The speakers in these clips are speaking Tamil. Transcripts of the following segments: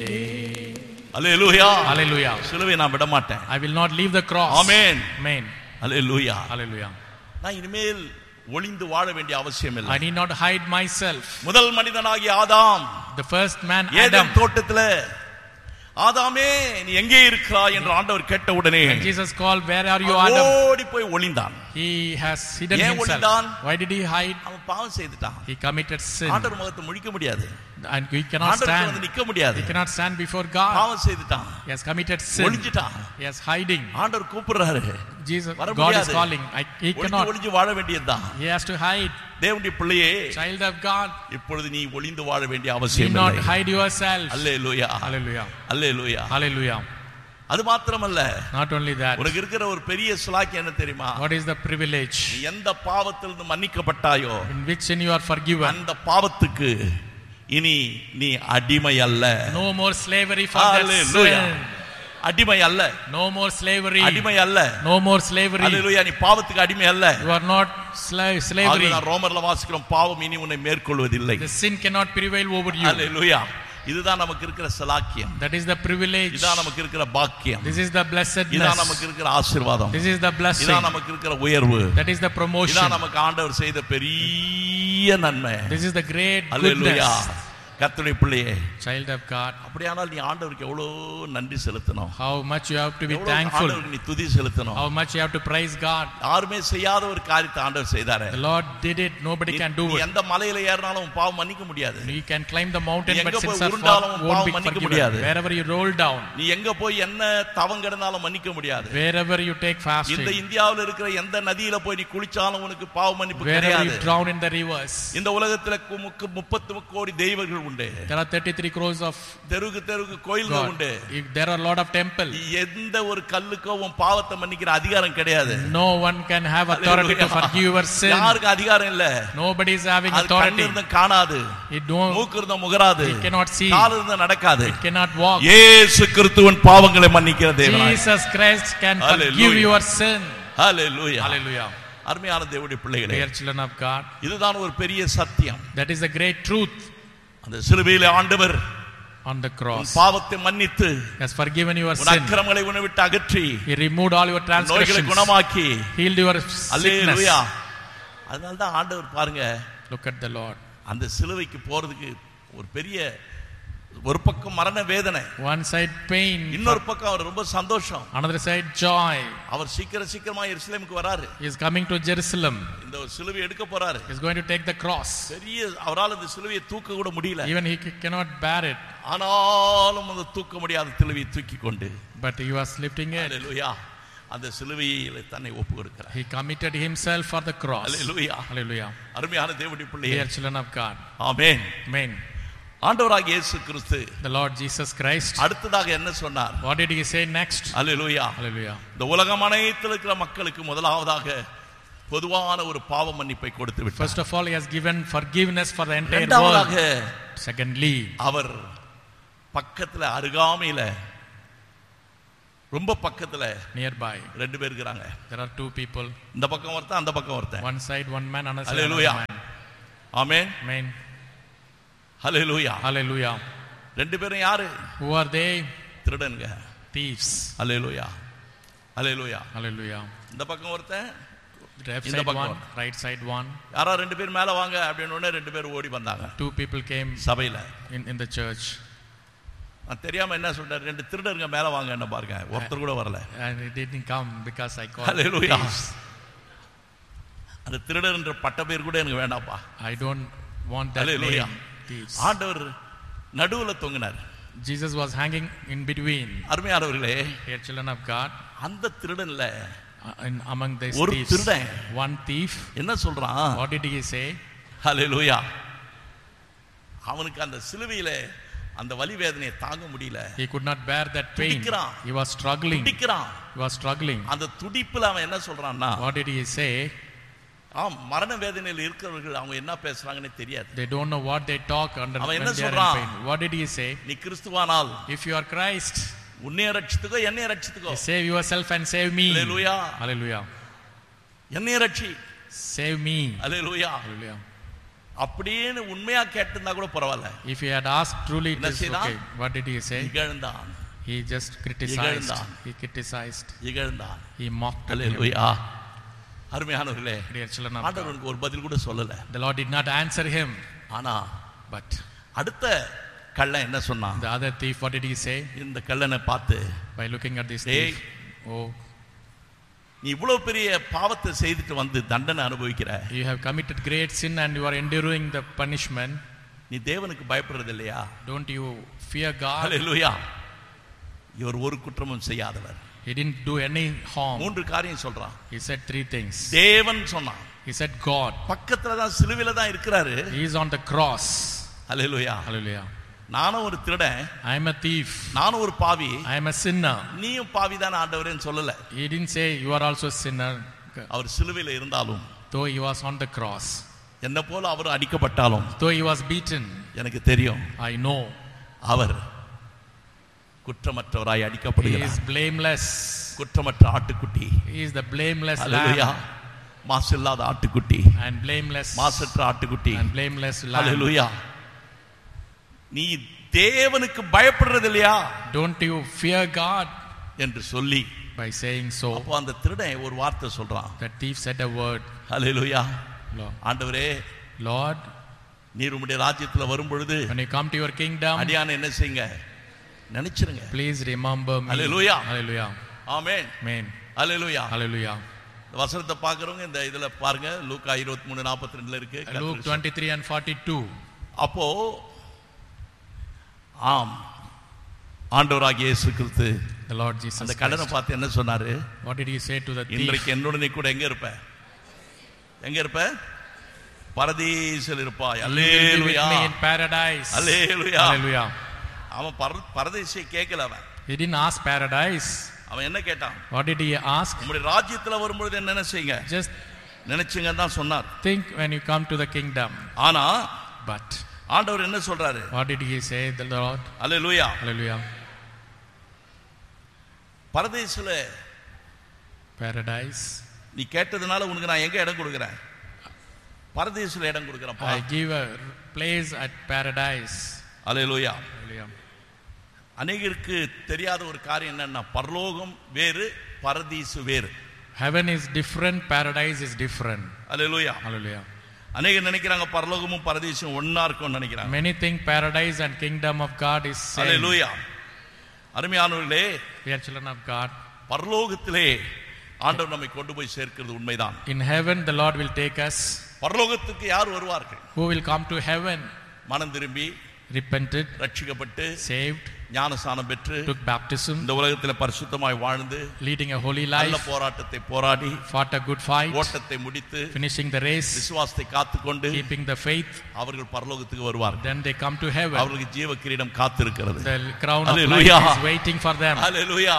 அல்லேலூயா Hallelujah. சிலுவை நான் விட மாட்டேன் I will not leave the cross. Amen Amen. Hallelujah Hallelujah. நான் இனிமேல் ஒளிந்து வாழ வேண்டிய அவசியம் இல்லை I need not hide myself. முதல் மனிதனாகிய Adam The first man, Adam, ஏதேன் தோட்டத்துல ஆதாமே நீ எங்கே இருக்கிறாய் என்று ஆண்டவர் கேட்ட உடனே when Jesus called, Where are you, அவன் Adam? ஓடி போய் ஒளிந்தான் He has hidden ஏன் himself. ஒளிந்தான்? Why did he hide? அவன் பாவம் செய்துட்டான் He committed sin. ஆண்டவர் முகத்தை முழிக்க முடியாது And he cannot ஆண்டவருக்கு வந்து stand. நிக்க முடியாது He cannot stand before God. பாவம் செய்துட்டான் He has committed sin. ஒளிஞ்சிட்டான் He is hiding. ஆண்டவர் கூப்பிடுறாரு Jesus, வர God is முடியாது. calling. I, he ஒளிஞ்சு cannot. ஒளிஞ்சு வாழ வேண்டியதுதான் He has to hide. தேவனுடைய பிள்ளையே Child of God, இப்பொழுது நீ ஒளிந்து வாழ வேண்டிய do அவசியம் not இல்லை hide yourself. அல்லேலூயா Hallelujah. அல்லேலூயா Hallelujah. அது மாத்திரமல்ல Not only that, உனக்கு இருக்கிற ஒரு பெரிய சுலாக்கி என்ன தெரியுமா what is the privilege நீ எந்த பாவத்திலிருந்து மன்னிக்கப்பட்டாயோ in which sin you are forgiven? அந்த பாவத்துக்கு இனி நீ அடிமை அல்ல No more slavery for that Hallelujah. sin. அடிமை அல்ல No more slavery. அடிமை அல்ல No more slavery. அல்லேலூயா நீ பாவத்துக்கு அடிமை அல்ல You are not sla- slavery. ஆகவே நான் ரோமர்ல வாசிக்கிறோம் பாவம் இனி உன்னை மேற்கொள்வதில்லை The sin cannot prevail over you. அல்லேலூயா இதுதான் நமக்கு இருக்கிற சலாக்கியம் That is the privilege. இதான் நமக்கு இருக்கிற பாக்கியம் This is the இதான் blessedness. நமக்கு இருக்கிற ஆசீர்வாதம் This is the blessing. இதான் நமக்கு இருக்கிற உயர்வு That is the promotion. இதான் நமக்கு ஆண்டவர் செய்த பெரிய நன்மை This is the great hallelujah goodness. கர்த்தருடைய பிள்ளையே Child of God, அப்படியானால் நீ ஆண்டவருக்கு எவ்வளவு நன்றி செலுத்தணும் how much you have to be எவ்வளவு thankful. ஆண்டவருக்கு நீ துதி செலுத்தணும் How much you have to praise God. யாருமே செய்யாத ஒரு காரியத்தை ஆண்டவர் செய்தாரு The Lord did it. Nobody நீ- can do நீ it. எந்த மலையில ஏறினாலும் உன் பாவம் மன்னிக்க முடியாது You can climb the mountain, நீ but எங்க sins போய் are உருண்டாலும் far, உன் won't பாவம் be மன்னிக்க forgiven. முடியாது. Wherever you roll down, நீ எங்க போய் என்ன தவம் கிடந்தாலும் மன்னிக்க முடியாது wherever you take இந்த fasting, இந்தியாவில் இருக்கிற எந்த நதியில போய் நீ குளிச்சாலும் உனக்கு பாவ மன்னிப்பு wherever கிடையாது you drown in the rivers, இந்த உலகத்துல முக்கு முப்பத்து கோடி தெய்வங்கள் உண்டு there are 33 crores of தெருவுக்கு தெருவுக்கு கோயில்கள் God. உண்டு If there are a lot of temple, எந்த ஒரு கல்லுக்கோ உன் பாவத்தை மன்னிக்கிற அதிகாரம் கிடையாது no one can have authority to forgive your sin. யாருக்கு அதிகாரம் இல்ல Nobody is having அது கண்ணு authority. இருந்தும் காணாது It don't, மூக்கு இருந்தும் முகராது it cannot see, கால் இருந்தும் நடக்காது it cannot walk. இயேசு கிறிஸ்துவின் பாவங்களை மன்னிக்கிற தேவனாய் Jesus Christ can forgive Hallelujah. your sin. Hallelujah Hallelujah. அருமையான தேவனுடைய பிள்ளைகளே Dear children of God, இதுதான் ஒரு பெரிய சத்தியம் that is the great truth அந்த சிலுவையிலே ஆண்டவர் on the உன் cross. பாவத்தை மன்னித்து He has forgiven your உன் sin. அக்கிரமங்களை உன்னை விட்டு அகற்றி He removed all your உன் நோய்களை transgressions, குணமாக்கி healed your அல்லேலூயா sickness. அதனால தான் ஆண்டவர் பாருங்க Look at the Lord. அந்த சிலுவைக்கு போறதுக்கு ஒரு பெரிய ஒரு பக்கம் மரண வேதனை One side pain, இன்னொரு பக்கம் அவர் ரொம்ப சந்தோஷம் another side joy. அவர் சீக்கிரம் சீக்கிரமா எருசலேமுக்கு வராரு He is coming to Jerusalem. இந்த ஒரு சிலுவை எடுக்க போறாரு He is going to take the cross. பெரிய அவரால் இந்த சிலுவையை தூக்க கூட முடியல Even he c- cannot bear it, ஆனாலும் அந்த தூக்க முடியாத சிலுவையை தூக்கி கொண்டு but he was lifting it. அல்லேலூயா அந்த சிலுவையில தன்னை ஒப்பு கொடுக்கிறார் He committed himself for the cross. Hallelujah Hallelujah. அருமையான தேவனுடைய பிள்ளையே Dear children of God. Amen Amen. ஆண்டவராகிய இயேசு கிறிஸ்து The Lord Jesus Christ. அடுத்ததாக என்ன சொன்னார் What did he say next? Hallelujah Hallelujah. இந்த உலகம் அனைத்தில் இருக்கிற மக்களுக்கு முதலாவதாக பொதுவான ஒரு பாவ மன்னிப்பை கொடுத்து விட்டார் First of all, he has given forgiveness for the entire இரண்டாவதாக world. Secondly, அவர் பக்கத்துல அருகாமையில ரொம்ப பக்கத்துல nearby, ரெண்டு பேர் இருக்கிறாங்க there are two people. இந்த பக்கம் ஒருத்தன் அந்த பக்கம் ஒருத்தன் One side, one man, another side, Hallelujah. another man. ஆமென் Amen. ஹalleluya Hallelujah. ரெண்டு பேரும் யாரு Who are they? திருடனுங்க Thieves. Hallelujah hallelujah Hallelujah. இந்த பக்கம் ஒருத்தன் Left இந்த side பக்கம். one, right side one. யாரோ ரெண்டு பேர் மேல வாங்க அப்படின்னு உடனே ரெண்டு பேர் ஓடி வந்தாங்க Two people came சபையில in, in the church. நான் தெரியாம என்ன சொல்றாரு ரெண்டு திருடருங்க மேல வாங்க என்ன பாருங்க ஒருத்தர் கூட வரல And it didn't come because I called Hallelujah. thieves. அந்த திருடர்ன்ற பட்ட பேர் கூட எனக்கு வேண்டாம்ப்பா I don't want that Hallelujah. name. Thieves. ஆண்டவர் நடுவுல தொங்கினார் Jesus was hanging in between. அருமையானவர்களே Dear children of God, அந்த திருடன்ல uh, in, among these ஒரு thieves, திருடன். one thief, என்ன சொல்றான் what did he say? ஹalleluya அவனுக்கு அந்த சிலுவையில அந்த வலி வேதனையை தாங்க முடியல He could not bear that pain. துடிக்கிறான். He was struggling. துடிக்கிறான் He was struggling. அந்த துடிப்புல அவன் என்ன சொல்றான்னா What did he say? ஆம் மரண வேதனையில் இருக்கிறவர்கள் அவங்க என்ன பேசுறாங்கன்னு தெரியாது They don't know what they talk under அவன் when என்ன they are in சொல்றான்? pain. What did he say? நீ கிறிஸ்துவானால் If you are Christ, உன்னைய ரட்சித்துக்கோ என்னைய ரட்சித்துக்கோ save yourself and save me. Hallelujah. Hallelujah. என்னைய ரட்சி Save me. அல்லேலூயா Hallelujah. அப்படின்னு உண்மையா கேட்டிருந்தா கூட பரவாயில்ல If he had asked truly, it என்ன is செய்தான்? okay. What did he say? இகழ்ந்தான் He just criticized. இகழ்ந்தான். He criticized. இகழ்ந்தான் He mocked at him. அல்லேலூயா அருமையானவர்களே Dear children of God. ஆண்டவருக்கு ஒரு பதில் கூட சொல்லல The Lord did not answer him. ஆனா But அடுத்த கள்ளன் என்ன சொன்னான் the other thief, what did he say? இந்த கள்ளனை பார்த்து By looking at this Hey. thief. Oh, நீ இவ்வளவு பெரிய பாவத்தை செய்துட்டு வந்து தண்டனை அனுபவிக்கிற you have committed great sin and you are enduring the punishment. நீ தேவனுக்கு பயப்படுறது இல்லையா Don't you fear God? அல்லேலூயா இவர் ஒரு குற்றமும் செய்யாதவர் He didn't do any harm. மூன்று காரியம் சொல்றான் He said three things. தேவன் சொன்னான் He said God. பக்கத்துல தான் சிலுவையில தான் இருக்கிறாரு He is on the cross. Hallelujah Hallelujah. நானும் ஒரு திருடன் I am a thief. நானும் ஒரு பாவி I am a sinner. நீயும் பாவி தானே ஆண்டவரேன்னு சொல்லல He didn't say you are also a sinner, அவர் சிலுவையில இருந்தாலும் though he was on the cross. என்ன போல அவர் அடிக்கப்பட்டாலும் Though he was beaten, எனக்கு தெரியும் I know our குற்றமற்றவராய் he அடிக்கப்படுகிறார் is blameless. குற்றமற்ற ஆட்டுக்குட்டி He is the blameless hallelujah lamb மாசு இல்லாத ஆட்டுக்குட்டி and blameless மாசற்ற ஆட்டுக்குட்டி and blameless lamb. அல்லேலூயா நீ தேவனுக்கு பயப்படுறது இல்லையா Don't you fear God என்று சொல்லி by saying so? அப்போ அந்த திருடன் ஒரு வார்த்தை சொல்றான் The thief said a word, hallelujah Lord. ஆண்டவரே Lord, நீர் உம்முடைய ராஜ்யத்துல வரும் பொழுது when you come to your kingdom, அடியான என்ன செய்யுங்க நினைச்சிருங்க please remember me. Hallelujah. Hallelujah. Amen Amen. Hallelujah Hallelujah. இந்த வசனத்தை பார்க்கறவங்க இந்த இதுல பாருங்க லூக்கா இருபத்தி மூணு நாற்பத்தி ரெண்டுல இருக்கு Luke கர்த்தர் 23 and 42. அப்போ ஆம் ஆண்டவராகிய இயேசு கிறிஸ்து The Lord Jesus அந்த கடனை Christ. பார்த்து என்ன சொன்னாரு What did he say to the thief? இன்றைக்கு என்னோட நீ கூட எங்க இருப்ப எங்க இருப்ப பரதீசில் இருப்பாய் You will be with hallelujah me in paradise. Hallelujah Hallelujah. அவன் பர பரதேசியை கேட்கல அவன் He didn't ask paradise. அவன் என்ன கேட்டான் What did he ask? உங்களுடைய ராஜ்யத்துல வரும்பொழுது என்ன நினைச்சீங்க Just நினைச்சுங்க தான் சொன்னார் think when you come to the kingdom. ஆனா But ஆண்டவர் என்ன சொல்றாரு what did he say, the Lord? Hallelujah Hallelujah. பரதேசில Paradise. நீ கேட்டதுனால உனக்கு நான் எங்க இடம் கொடுக்குறேன் பரதேசில இடம் கொடுக்குறேன்ப்பா I give a place at paradise. Hallelujah Hallelujah. அநேகருக்கு தெரியாத ஒரு காரியம் என்னன்னா பரலோகம் வேறு பரதீசு வேறு Heaven is different, paradise is different. Hallelujah Hallelujah. அநேகர் நினைக்கிறாங்க பரலோகமும் பரதீசும் ஒண்ணா இருக்கும்னு நினைக்கிறாங்க Many think paradise and kingdom of God is same. அல்லேலூயா அருமையானவர்களே We are children of God. பரலோகத்திலே ஆண்டவர் நம்மை கொண்டு போய் சேர்க்கிறது உண்மைதான் In heaven, the Lord will take us. பரலோகத்துக்கு யார் வருவார்கள் Who will come to heaven? மனம் திரும்பி Repented, ரட்சிக்கப்பட்டு saved, ஞானஸ்தானம் பெற்று took baptism, இந்த உலகத்தில் பரிசுத்தமாய் வாழ்ந்து leading a holy நல்ல life, போராட்டத்தை போராடி fought a good fight, ஓட்டத்தை முடித்து finishing the race, விசுவாசத்தை காத்துக்கொண்டு keeping the faith. அவர்கள் பரலோகத்துக்கு வருவார்கள் Then they come to heaven. அவர்களுக்கு ஜீவ கிரீடம் காத்திருக்கிறது The crown of Hallelujah. life is waiting for them. அல்லேலூயா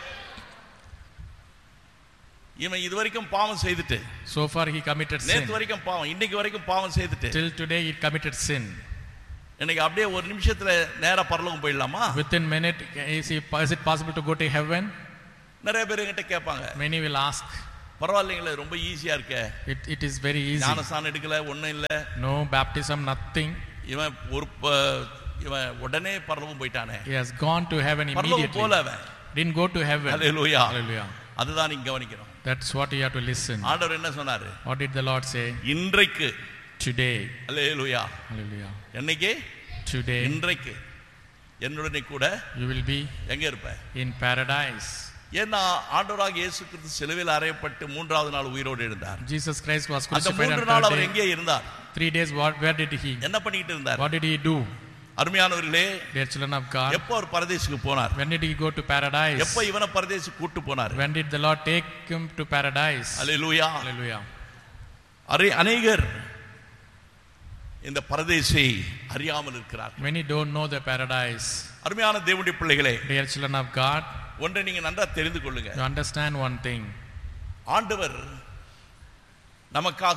இவன் இது வரைக்கும் பாவம் செய்துட்டு So far, he committed sin. நேத்து வரைக்கும் பாவம் இன்னைக்கு வரைக்கும் பாவம் செய்துட்டு Till today, he committed sin. இன்னைக்கு அப்படியே ஒரு நிமிஷத்துல நேரா பரலோகம் போயிடலாமா Within minute, is, he, is it possible to go to heaven? நிறைய பேர் என்கிட்ட கேட்பாங்க Many will ask. பரவாயில்லைங்களே ரொம்ப ஈஸியா இருக்க It, it is very easy. ஞானஸ்தானம் எடுக்கல ஒண்ணும் இல்ல No baptism, nothing. இவன் ஒரு ப- இவன் உடனே பரலோகம் போயிட்டானே He has gone to heaven பரலோகம் போல immediately. அவன் Didn't go to heaven. Hallelujah Hallelujah. அதுதான் நீங்க கவனிக்கணும் That's what you have to listen. ஆண்டவர் என்ன சொன்னாரு What did the Lord say? இன்றைக்கு Today. அல்லேலூயா Hallelujah. என்னைக்கு Today, இன்றைக்கு என்னுடனே கூட you will be எங்க இருப்ப in paradise. ஏன்னா ஆண்டவராக இயேசு கிறிஸ்து சிலுவையில் அறையப்பட்டு மூன்றாவது நாள் உயிரோடு எழுந்தார் Jesus Christ was அந்த crucified on மூன்று நாள் third அவர் day. எங்கே இருந்தார் Three days, what, where did he? என்ன பண்ணிட்டு இருந்தார் What did he do? அருமையானவர்களே Dear children of God, எப்போ அவர் பரதேசுக்கு போனார் when did he go to paradise? எப்போ இவனை பரதேசு கூட்டு போனார் When did the Lord take him to paradise? Hallelujah Hallelujah. அரை அநேகர் இந்த பரதேசை அறியாமல் இருக்கிறார் Many don't know the paradise. அருமையான தேவனுடைய பிள்ளைகளே Dear children of God, ஒன்றை நீங்க நன்றா தெரிந்து கொள்ளுங்க you understand one thing. ஆண்டவர் நமக்காக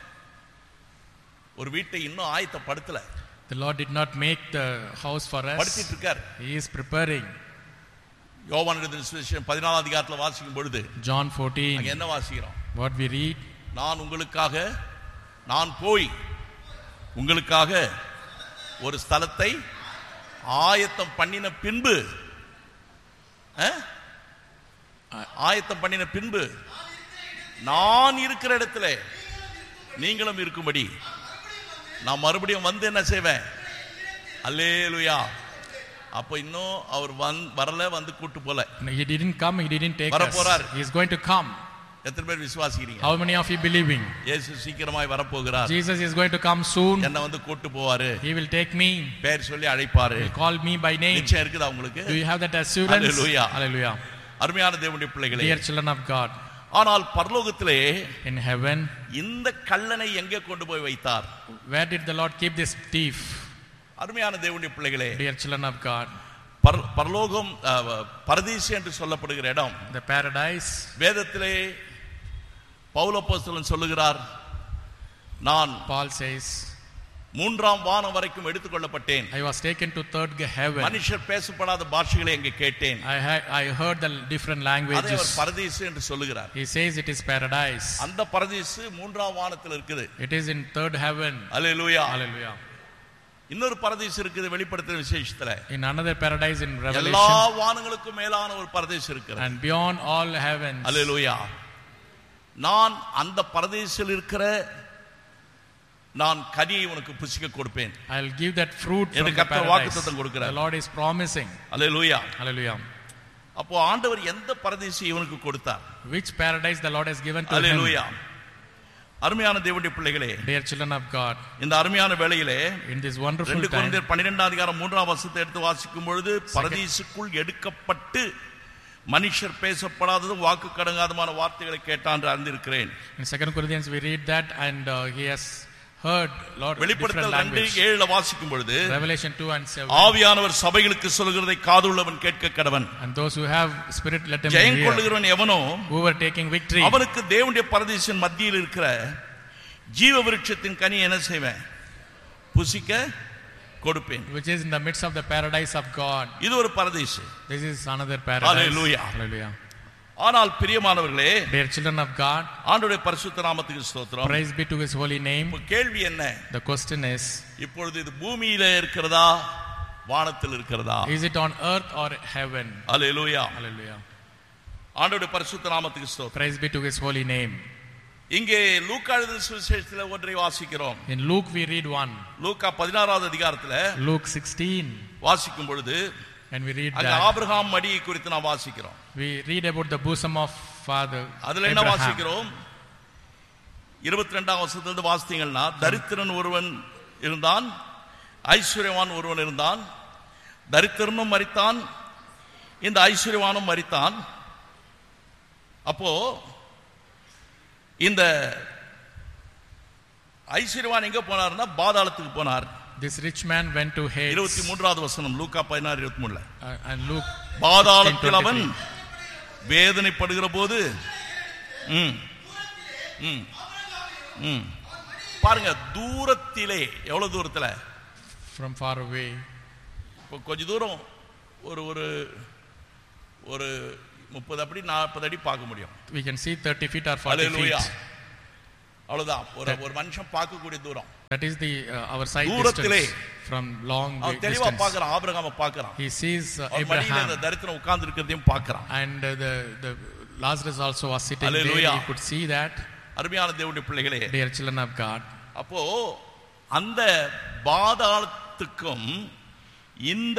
ஒரு வீட்டை இன்னும் ஆயத்தப்படுத்தல The Lord did not make the house for us. படுத்திட்டு இருக்கார் He is preparing. யோவான் எழுதின சுவிசேஷம் பதினாலாம் அதிகாரத்துல வாசிக்கும் பொழுது John அங்க 14, என்ன வாசிக்கிறோம் what we read, நான் உங்களுக்காக நான் போய் உங்களுக்காக ஒரு ஸ்தலத்தை ஆயத்தம் பண்ணின பின்பு அஹ்? ஆயத்தம் பண்ணின பின்பு நான் இருக்கிற இடத்துல நீங்களும் இருக்கும்படி நான் மறுபடியும் வந்து என்ன செய்வேன் அல்லேலுயா அப்ப இன்னும் அவர் வந் வரல வந்து கூட்டு போல No, He didn't come, He didn't take us. வரப்போறார். He is going to come. எத்தனை பேர் விசுவாசிக்கிறீங்க How many of you believing? இயேசு சீக்கிரமாய் வரப்போகிறார் Jesus is going to come soon. என்ன வந்து கூட்டு போவாரு He will take me. பேர் சொல்லி அழைப்பாரு He will call me by name. நிச்சயம் இருக்குதா உங்களுக்கு Do you have that assurance? Hallelujah. Hallelujah. அருமையான தேவனுடைய பிள்ளைகளே Dear children of God, ஆனால் பரலோகத்திலே in heaven, இந்த கல்லனை எங்கே கொண்டு போய் வைத்தார் where did the Lord keep this thief? அருமையான தேவனுடைய பிள்ளைகளே Dear children of God, பர- பரலோகம் அஹ், பரதீசு என்று சொல்லப்படுகிற இடம் the paradise, வேதத்திலே பவுலப்போஸ்தலன் சொல்லுகிறார் நான் Paul says, மூன்றாம் வானம் வரைக்கும் எடுத்துக்கொள்ளப்பட்டேன் I was taken to third heaven. மனுஷர் பேசப்படாத பாஷைகளை அங்கே கேட்டேன் I, ha- I heard the different அதை அவர் languages. பரதீசு என்று சொல்லுகிறார் He says it is paradise. அந்த பரதீசு மூன்றாம் வானத்தில் இருக்குது It is in third heaven. Hallelujah Hallelujah. இன்னொரு பரதீசு இருக்குது வெளிப்படுத்துற விசேஷத்துல In another paradise in எல்லா Revelation வானங்களுக்கும் மேலான ஒரு பரதேசு இருக்கிறது and beyond all heavens. அல்லேலூயா நான் அந்த பரதேசில் இருக்கிற நான் கனியை உனக்கு புசிக்க கொடுப்பேன் I'll give that fruit from என்று the கர்த்தர் paradise. வாக்குத்தத்தம் கொடுக்கிறார். The Lord is promising. Hallelujah Hallelujah. அப்போ ஆண்டவர் எந்த பரதேசி இவனுக்கு கொடுத்தார் Which paradise the Lord has given to him. அல்லேலூயா அருமையான தேவனுடைய பிள்ளைகளே Dear children of God, இந்த அருமையான வேளையிலே in this wonderful ரெண்டு time, குழந்தையர் பன்னிரெண்டாம் அதிகாரம் மூன்றாம் வருஷத்தை எடுத்து வாசிக்கும் பொழுது பரதீசுக்குள் எடுக்கப்பட்டு மனுஷர் பேசப்படாததும் வாக்கு கடங்காதமான வார்த்தைகளை கேட்டான் என்று அறிந்திருக்கிறேன் in Second Corinthians we read that and uh, he has heard Lord different வெளிப்படுத்தல் ரெண்டு language. ஏழுல வாசிக்கும் பொழுது Revelation 2 and 7. ஆவியானவர் சபைகளுக்கு சொல்கிறதை காதுள்ளவன் கேட்க கடவன் And those who have spirit, let them Jayam hear. கொள்ளுகிறவன் எவனோ Who were taking victory. அவனுக்கு தேவனுடைய பரதேசின் மத்தியில் இருக்கிற ஜீவ விருட்சத்தின் கனி என்ன செய்வேன் புசிக்க கொடுப்பேன் which is in the midst of the paradise of God. இது ஒரு பரதேசு This is another paradise. Hallelujah. Hallelujah. ஆனால் பிரியமானவர்களே Dear children of God, ஆண்டுடைய பரிசுத்த நாமத்துக்கு ஸ்தோத்திரம் praise be to his holy name. இப்ப கேள்வி என்ன The question is, இப்பொழுது இது பூமியில இருக்கிறதா வானத்தில் இருக்கிறதா is it on earth or heaven? Hallelujah Hallelujah. ஆண்டோடைய பரிசுத்த நாமத்துக்கு ஸ்தோத்திரம் Praise be to his holy name. இங்கே லூக்கா எழுதின சுவிசேஷத்தில் ஒன்றை வாசிக்கிறோம் In Luke we read one. லூக்கா பதினாறாவது அதிகாரத்துல Luke 16 வாசிக்கும் பொழுது and we read அங்க that. ஆபிரகாம் மடியை குறித்து நாம் வாசிக்கிறோம் We read about the bosom of father அதுல என்ன Abraham. வாசிக்கிறோம் இருபத்தி ரெண்டாம் வருஷத்திலிருந்து வாசித்தீங்கன்னா தரித்திரன் ஒருவன் இருந்தான் ஐஸ்வர்யவான் ஒருவன் இருந்தான் தரித்திரனும் மரித்தான் இந்த ஐஸ்வர்யவானும் மரித்தான் அப்போ இந்த ஐஸ்வர்யவான் எங்க போனார்னா பாதாளத்துக்கு போனார் This rich man went to Hades. இருபத்தி மூன்றாவது வசனம் லூக்கா பதினாறு இருபத்தி மூணுல Uh, and Luke பாதாளத்தில் அவன் 16:23. வேதனைப்படுகிற போது ம், ம், ம். பாருங்க தூரத்திலே எவ்வளவு தூரத்துல from far away. இப்போ கொஞ்ச தூரம் ஒரு ஒரு ஒரு முப்பது அடி நாற்பது அடி பார்க்க முடியும் We can see 30 feet or 40 hallelujah feet. அவ்வளவுதான் ஒரு ஒரு மனுஷன் பார்க்கக்கூடிய தூரம் That is the uh, our sight தூரத்திலே. distance from long அவன் தெளிவா distance. பார்க்கறான் ஆபிரகாம பார்க்கறான் He sees uh, அவன் மடியில இந்த Abraham தரித்திரம் உட்கார்ந்து இருக்கிறதையும் பார்க்கறான் and uh, the the Lazarus also was sitting there. Hallelujah. He could see that. அருமையான தேவனுடைய பிள்ளைகளே Dear children of God, அப்போ அந்த பாதாளத்துக்கும் இந்த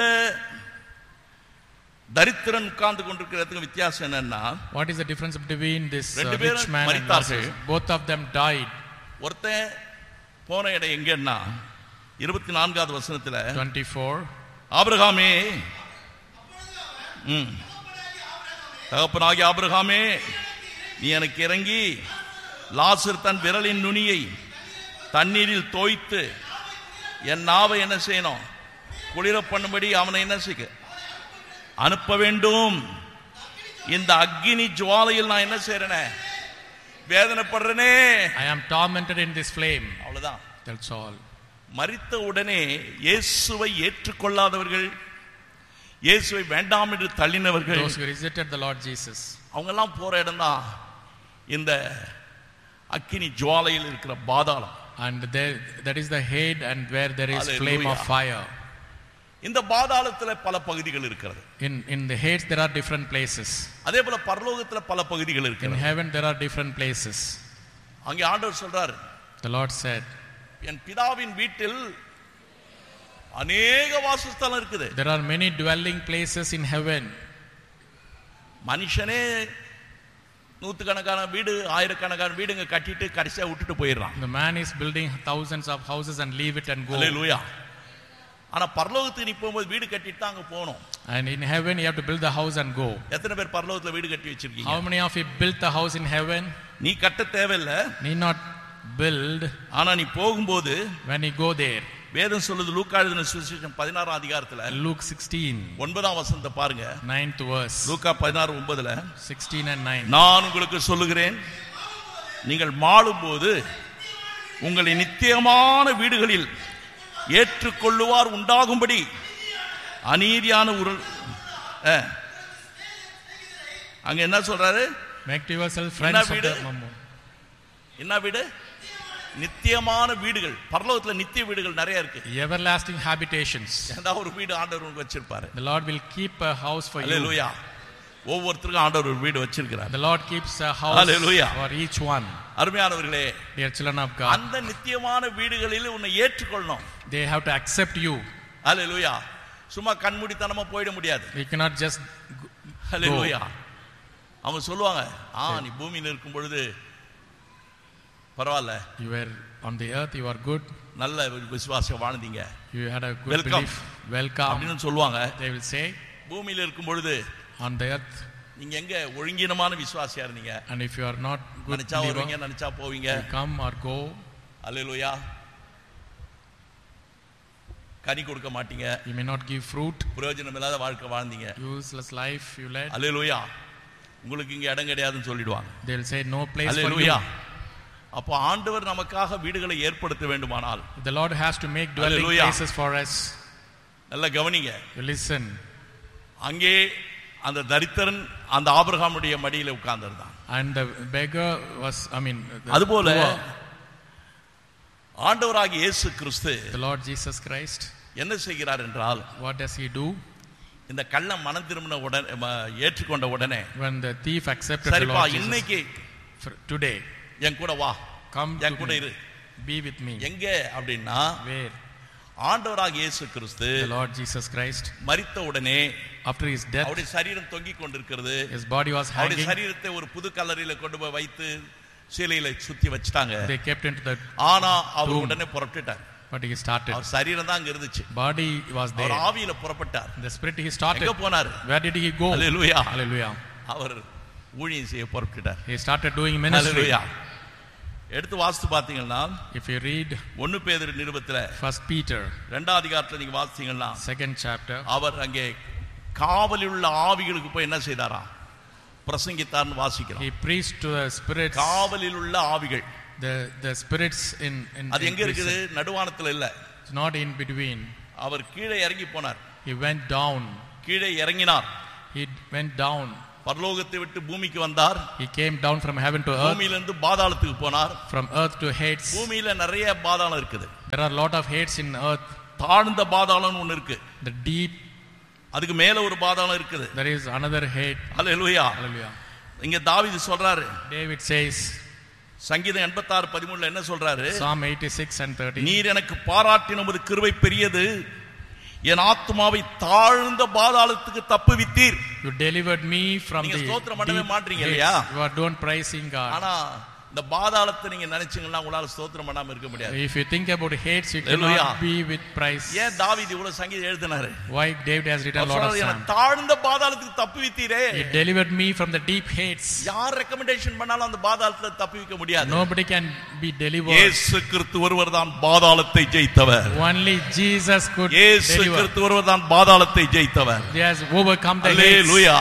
தரித்திரன் உட்கார்ந்து கொண்டிருக்கிறதுக்கும் வித்தியாசம் என்னன்னா what is the difference between this uh, ரெண்டு rich பேரும் man and மரித்தார்கள். Lazarus? Both of them died. ஒருத்தன் போன இடம் எங்கன்னா இருபத்தி நான்காவது வசனத்துல 24. ஆபிரகாமே ம். தகப்பனாகி ஆபிரகாமே நீ எனக்கு இறங்கி லாசர் தன் விரலின் நுனியை தண்ணீரில் தோய்த்து என் நாவை என்ன செய்யணும் குளிர பண்ணும்படி அவனை என்ன செய்ய அனுப்ப வேண்டும் இந்த அக்கினி ஜுவாலையில் நான் என்ன செய்யறேனே வேதனைப்படுறேனே I am tormented in this flame. அவ்வளவுதான் That's all. மரித்த உடனே இயேசுவை ஏற்றுக்கொள்ளாதவர்கள் இயேசுவை வேண்டாம் என்று தள்ளினவர்கள் Those who rejected the Lord Jesus. அவங்கெல்லாம் போற இடம்தான் இந்த அக்கினி ஜுவாலையில் இருக்கிற பாதாளம் And there, that is the head, and where there is flame of Hallelujah. fire. இந்த பாதாளத்துல பல பகுதிகள் இருக்கிறது In, in the heads, there are different places. அதே போல பரலோகத்துல பல பகுதிகள் In இருக்கிறது heaven, there are different places. அங்கே ஆண்டவர் சொல்றாரு The Lord said, என் பிதாவின் வீட்டில் அநேக வாசஸ்தலம் இருக்குது There are many dwelling places in heaven. மனுஷனே நூத்துக்கணக்கான வீடு ஆயிரக்கணக்கான வீடுங்க கட்டிட்டு கடைசியா விட்டுட்டு போயிடுறான் The man is building thousands of houses and leave it and go. அல்லேலூயா ஆனா பரலோகத்துக்கு நீ போகும்போது வீடு கட்டிட்டு தான் அங்க போகணும் And in heaven, you have to build the house and go. எத்தனை பேர் பரலோகத்துல வீடு கட்டி வச்சிருக்கீங்க How many of you built the house in heaven? நீ கட்ட தேவையில்ல Need not build ஆனா நீ போகும்போது when you go there. வேதம் சொல்லுது லூக்கா எழுதின சுவிசேஷம் பதினாறாம் அதிகாரத்துல Luke 16, ஒன்பதாம் வசனத்தை பாருங்க 9th verse. லூக்கா பதினாறு ஒன்பதுல 16 and 9. நான் உங்களுக்கு சொல்லுகிறேன் நீங்கள் மாளும்போது உங்களை நித்தியமான வீடுகளில் ஏற்றுக்கொள்ளுவார் உண்டாகும்படி அநீதியான உருள் அஹ். அங்க என்ன சொல்றாரு Make to yourself என்ன friends of வீடு? the mammon. என்ன வீடு நித்தியமான வீடுகள் பரலோகத்துல நித்திய வீடுகள் நிறைய இருக்கு Everlasting habitations. ஏதாவது ஒரு வீடு ஆண்டவர் உங்களுக்கு வச்சிருப்பாரு The Lord will keep a house for you. அல்லேலூயா ஒவ்வொருத்தருக்கும் ஆண்டவர் ஒரு வீடு வச்சிருக்கிறார் The Lord keeps a house Hallelujah. for each one. அருமையானவர்களே Dear children of God, அந்த நித்தியமான வீடுகளில் உன்னை ஏற்றுக்கொள்ளணும் they have to accept you. அல்லேலூயா சும்மா கண்மூடித்தனமா போயிட முடியாது You cannot just go- அல்லேலூயா அவங்க சொல்லுவாங்க ஆ நீ பூமியில இருக்கும் பொழுது பரவாயில்ல you were on the earth, you are good, நல்ல விசுவாசம் வாழ்ந்தீங்க you had a good Welcome. belief, welcome. அப்படின்னு சொல்லுவாங்க They will say, பூமியில இருக்கும் பொழுது on the earth, நீங்க எங்க ஒழுங்கீனமான விசுவாசியா இருந்தீங்க and if you are not good நினைச்சா believer, வருவீங்க நினைச்சா போவீங்க you come or go, அல்லேலூயா கனி கொடுக்க மாட்டீங்க you may not give fruit, பிரயோஜனம் இல்லாத வாழ்க்கை வாழ்ந்தீங்க useless life you led. அல்லேலூயா உங்களுக்கு இங்க இடம் கிடையாதுன்னு சொல்லிடுவாங்க They will say, no place for you. அல்லேலூயா அப்போ ஆண்டவர் நமக்காக வீடுகளை ஏற்படுத்த வேண்டுமானால் The Lord has to make dwelling Hallelujah. places for us. நல்ல கவனிங்க You listen. அங்கே அந்த தரித்திரன் அந்த ஆபிரகாமுடைய மடியில உட்கார்ந்திருந்தான் And the beggar was, I mean, the அதுபோல poor, ஆண்டவராகிய இயேசு கிறிஸ்து the Lord Jesus Christ, என்ன செய்கிறார் என்றால் what does he do? இந்த கள்ளம் மனம் திரும்பின உடனே ம- ஏற்றுக்கொண்ட உடனே When the thief accepted the சரிப்பா Lord Jesus, இன்னைக்கு "For- today, என் கூட வா come என் to கூட me, இரு be with me. எங்க அப்படின்னா Where? ஆண்டவராகிய இயேசு கிறிஸ்து The Lord Jesus Christ, மரித்த உடனே after his death, அவருடைய சரீரம் தொங்கிக் கொண்டிருக்கிறது his body was அவருடைய hanging. சரீரத்தை ஒரு புது கல்லறையில கொண்டு போய் வைத்து சீலையில சுத்தி வச்சுட்டாங்க They kept into the, ஆனா அவர் Tomb. உடனே புறப்பட்டுட்டார் but he started. அவர் சரீரம் தான் அங்க இருந்துச்சு Body was அவர் there. ஆவியில புறப்பட்டார் The spirit he started. எங்க போனாரு Where did he go? Hallelujah Hallelujah. அவர் ஊழியம் செய்ய புறப்பட்டுட்டார் He started doing ministry. அல்லேலூயா எடுத்து வாசித்து பாத்தீங்கன்னா If you read ஒன்னு பேதர் நிருபத்துல First Peter, ரெண்டாம் அதிகாரத்துல நீங்க வாசித்தீங்கன்னா second chapter, அவர் அங்கே காவலில் உள்ள ஆவிகளுக்கு போய் என்ன செய்தாராம் பிரசங்கித்தார்னு வாசிக்கிறோம் he preached to the spirits, காவலில் உள்ள ஆவிகள் the the spirits in in, அது in எங்க இருக்குது prison. நடுவானத்துல இல்ல It's not in between. அவர் கீழே இறங்கி போனார் He went down. கீழே இறங்கினார் He went down. பரலோகத்தை விட்டு பூமிக்கு வந்தார் He came down from heaven to earth, பூமியிலிருந்து பாதாளத்துக்கு போனார் from earth to Hades. பூமியில நிறைய பாதாளம் இருக்குது There are a lot of Hades in earth. தாழ்ந்த பாதாளம்னு ஒண்ணு இருக்கு The deep, அதுக்கு மேல ஒரு பாதாளம் இருக்குது there is another Hade. Hallelujah Hallelujah. இங்க தாவீது சொல்றாரு David says, சங்கீதம் எண்பத்தாறு பதிமூணுல என்ன சொல்றாரு Psalm 86 and 30. நீர் எனக்கு பாராட்டின உமது கிருபை பெரியது என் ஆத்மாவை தாழ்ந்த பாதாளத்துக்கு தப்புவித்தீர் You delivered me from நீங்க the ஸ்தோத்திரம் பண்ணவே deep மாட்டீங்க Hades. இல்லையா? You are doing praising God. ஆனா இந்த பாதாளத்தை நீங்க நினைச்சீங்கன்னா உங்களால ஸ்தோத்திரம் பண்ணாம இருக்க முடியாது If you think about Hades, you Hallelujah. cannot be with praise. ஏன் தாவீது இவ்வளவு சங்கீதம் எழுதினாரு Why David has written a our lot of சொல்றாரு, Psalms. "என்னை தாழ்ந்த பாதாளத்துக்கு தப்புவித்தீரே He delivered me from the deep Hades. யார் ரெக்கமெண்டேஷன் பண்ணாலும் அந்த பாதாளத்துல தப்புவிக்க முடியாது Nobody can be delivered. இயேசு கிறிஸ்து ஒருவர் தான் பாதாளத்தை ஜெயித்தவர் Only Jesus could இயேசு deliver. கிறிஸ்து ஒருவர் தான் பாதாளத்தை ஜெயித்தவர் He has overcome the Hades. அல்லேலூயா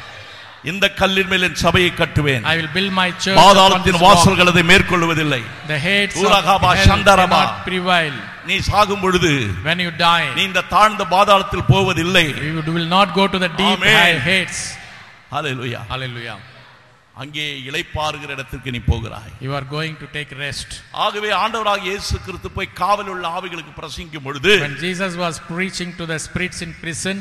இந்த கல்லின் மேல் என் சபையை கட்டுவேன் I will build my church upon this பாதாளத்தின் rock. வாசல்கள் அதை மேற்கொள்வதில்லை The Hades of ஊரகாபா hell சந்தரமா. cannot prevail. நீ சாகும் பொழுது When you die, நீ இந்த தாழ்ந்த பாதாளத்தில் போவதில்லை you will not go to the deep Amen. high Hades. Hallelujah Hallelujah. அங்கே இளைப்பாறுகிற இடத்திற்கு நீ போகிறாய் You are going to take rest. ஆகவே ஆண்டவராக இயேசு கிறிஸ்து போய் காவல் உள்ள ஆவிகளுக்கு பிரசங்கிக்கும் பொழுது When Jesus was preaching to the spirits in prison,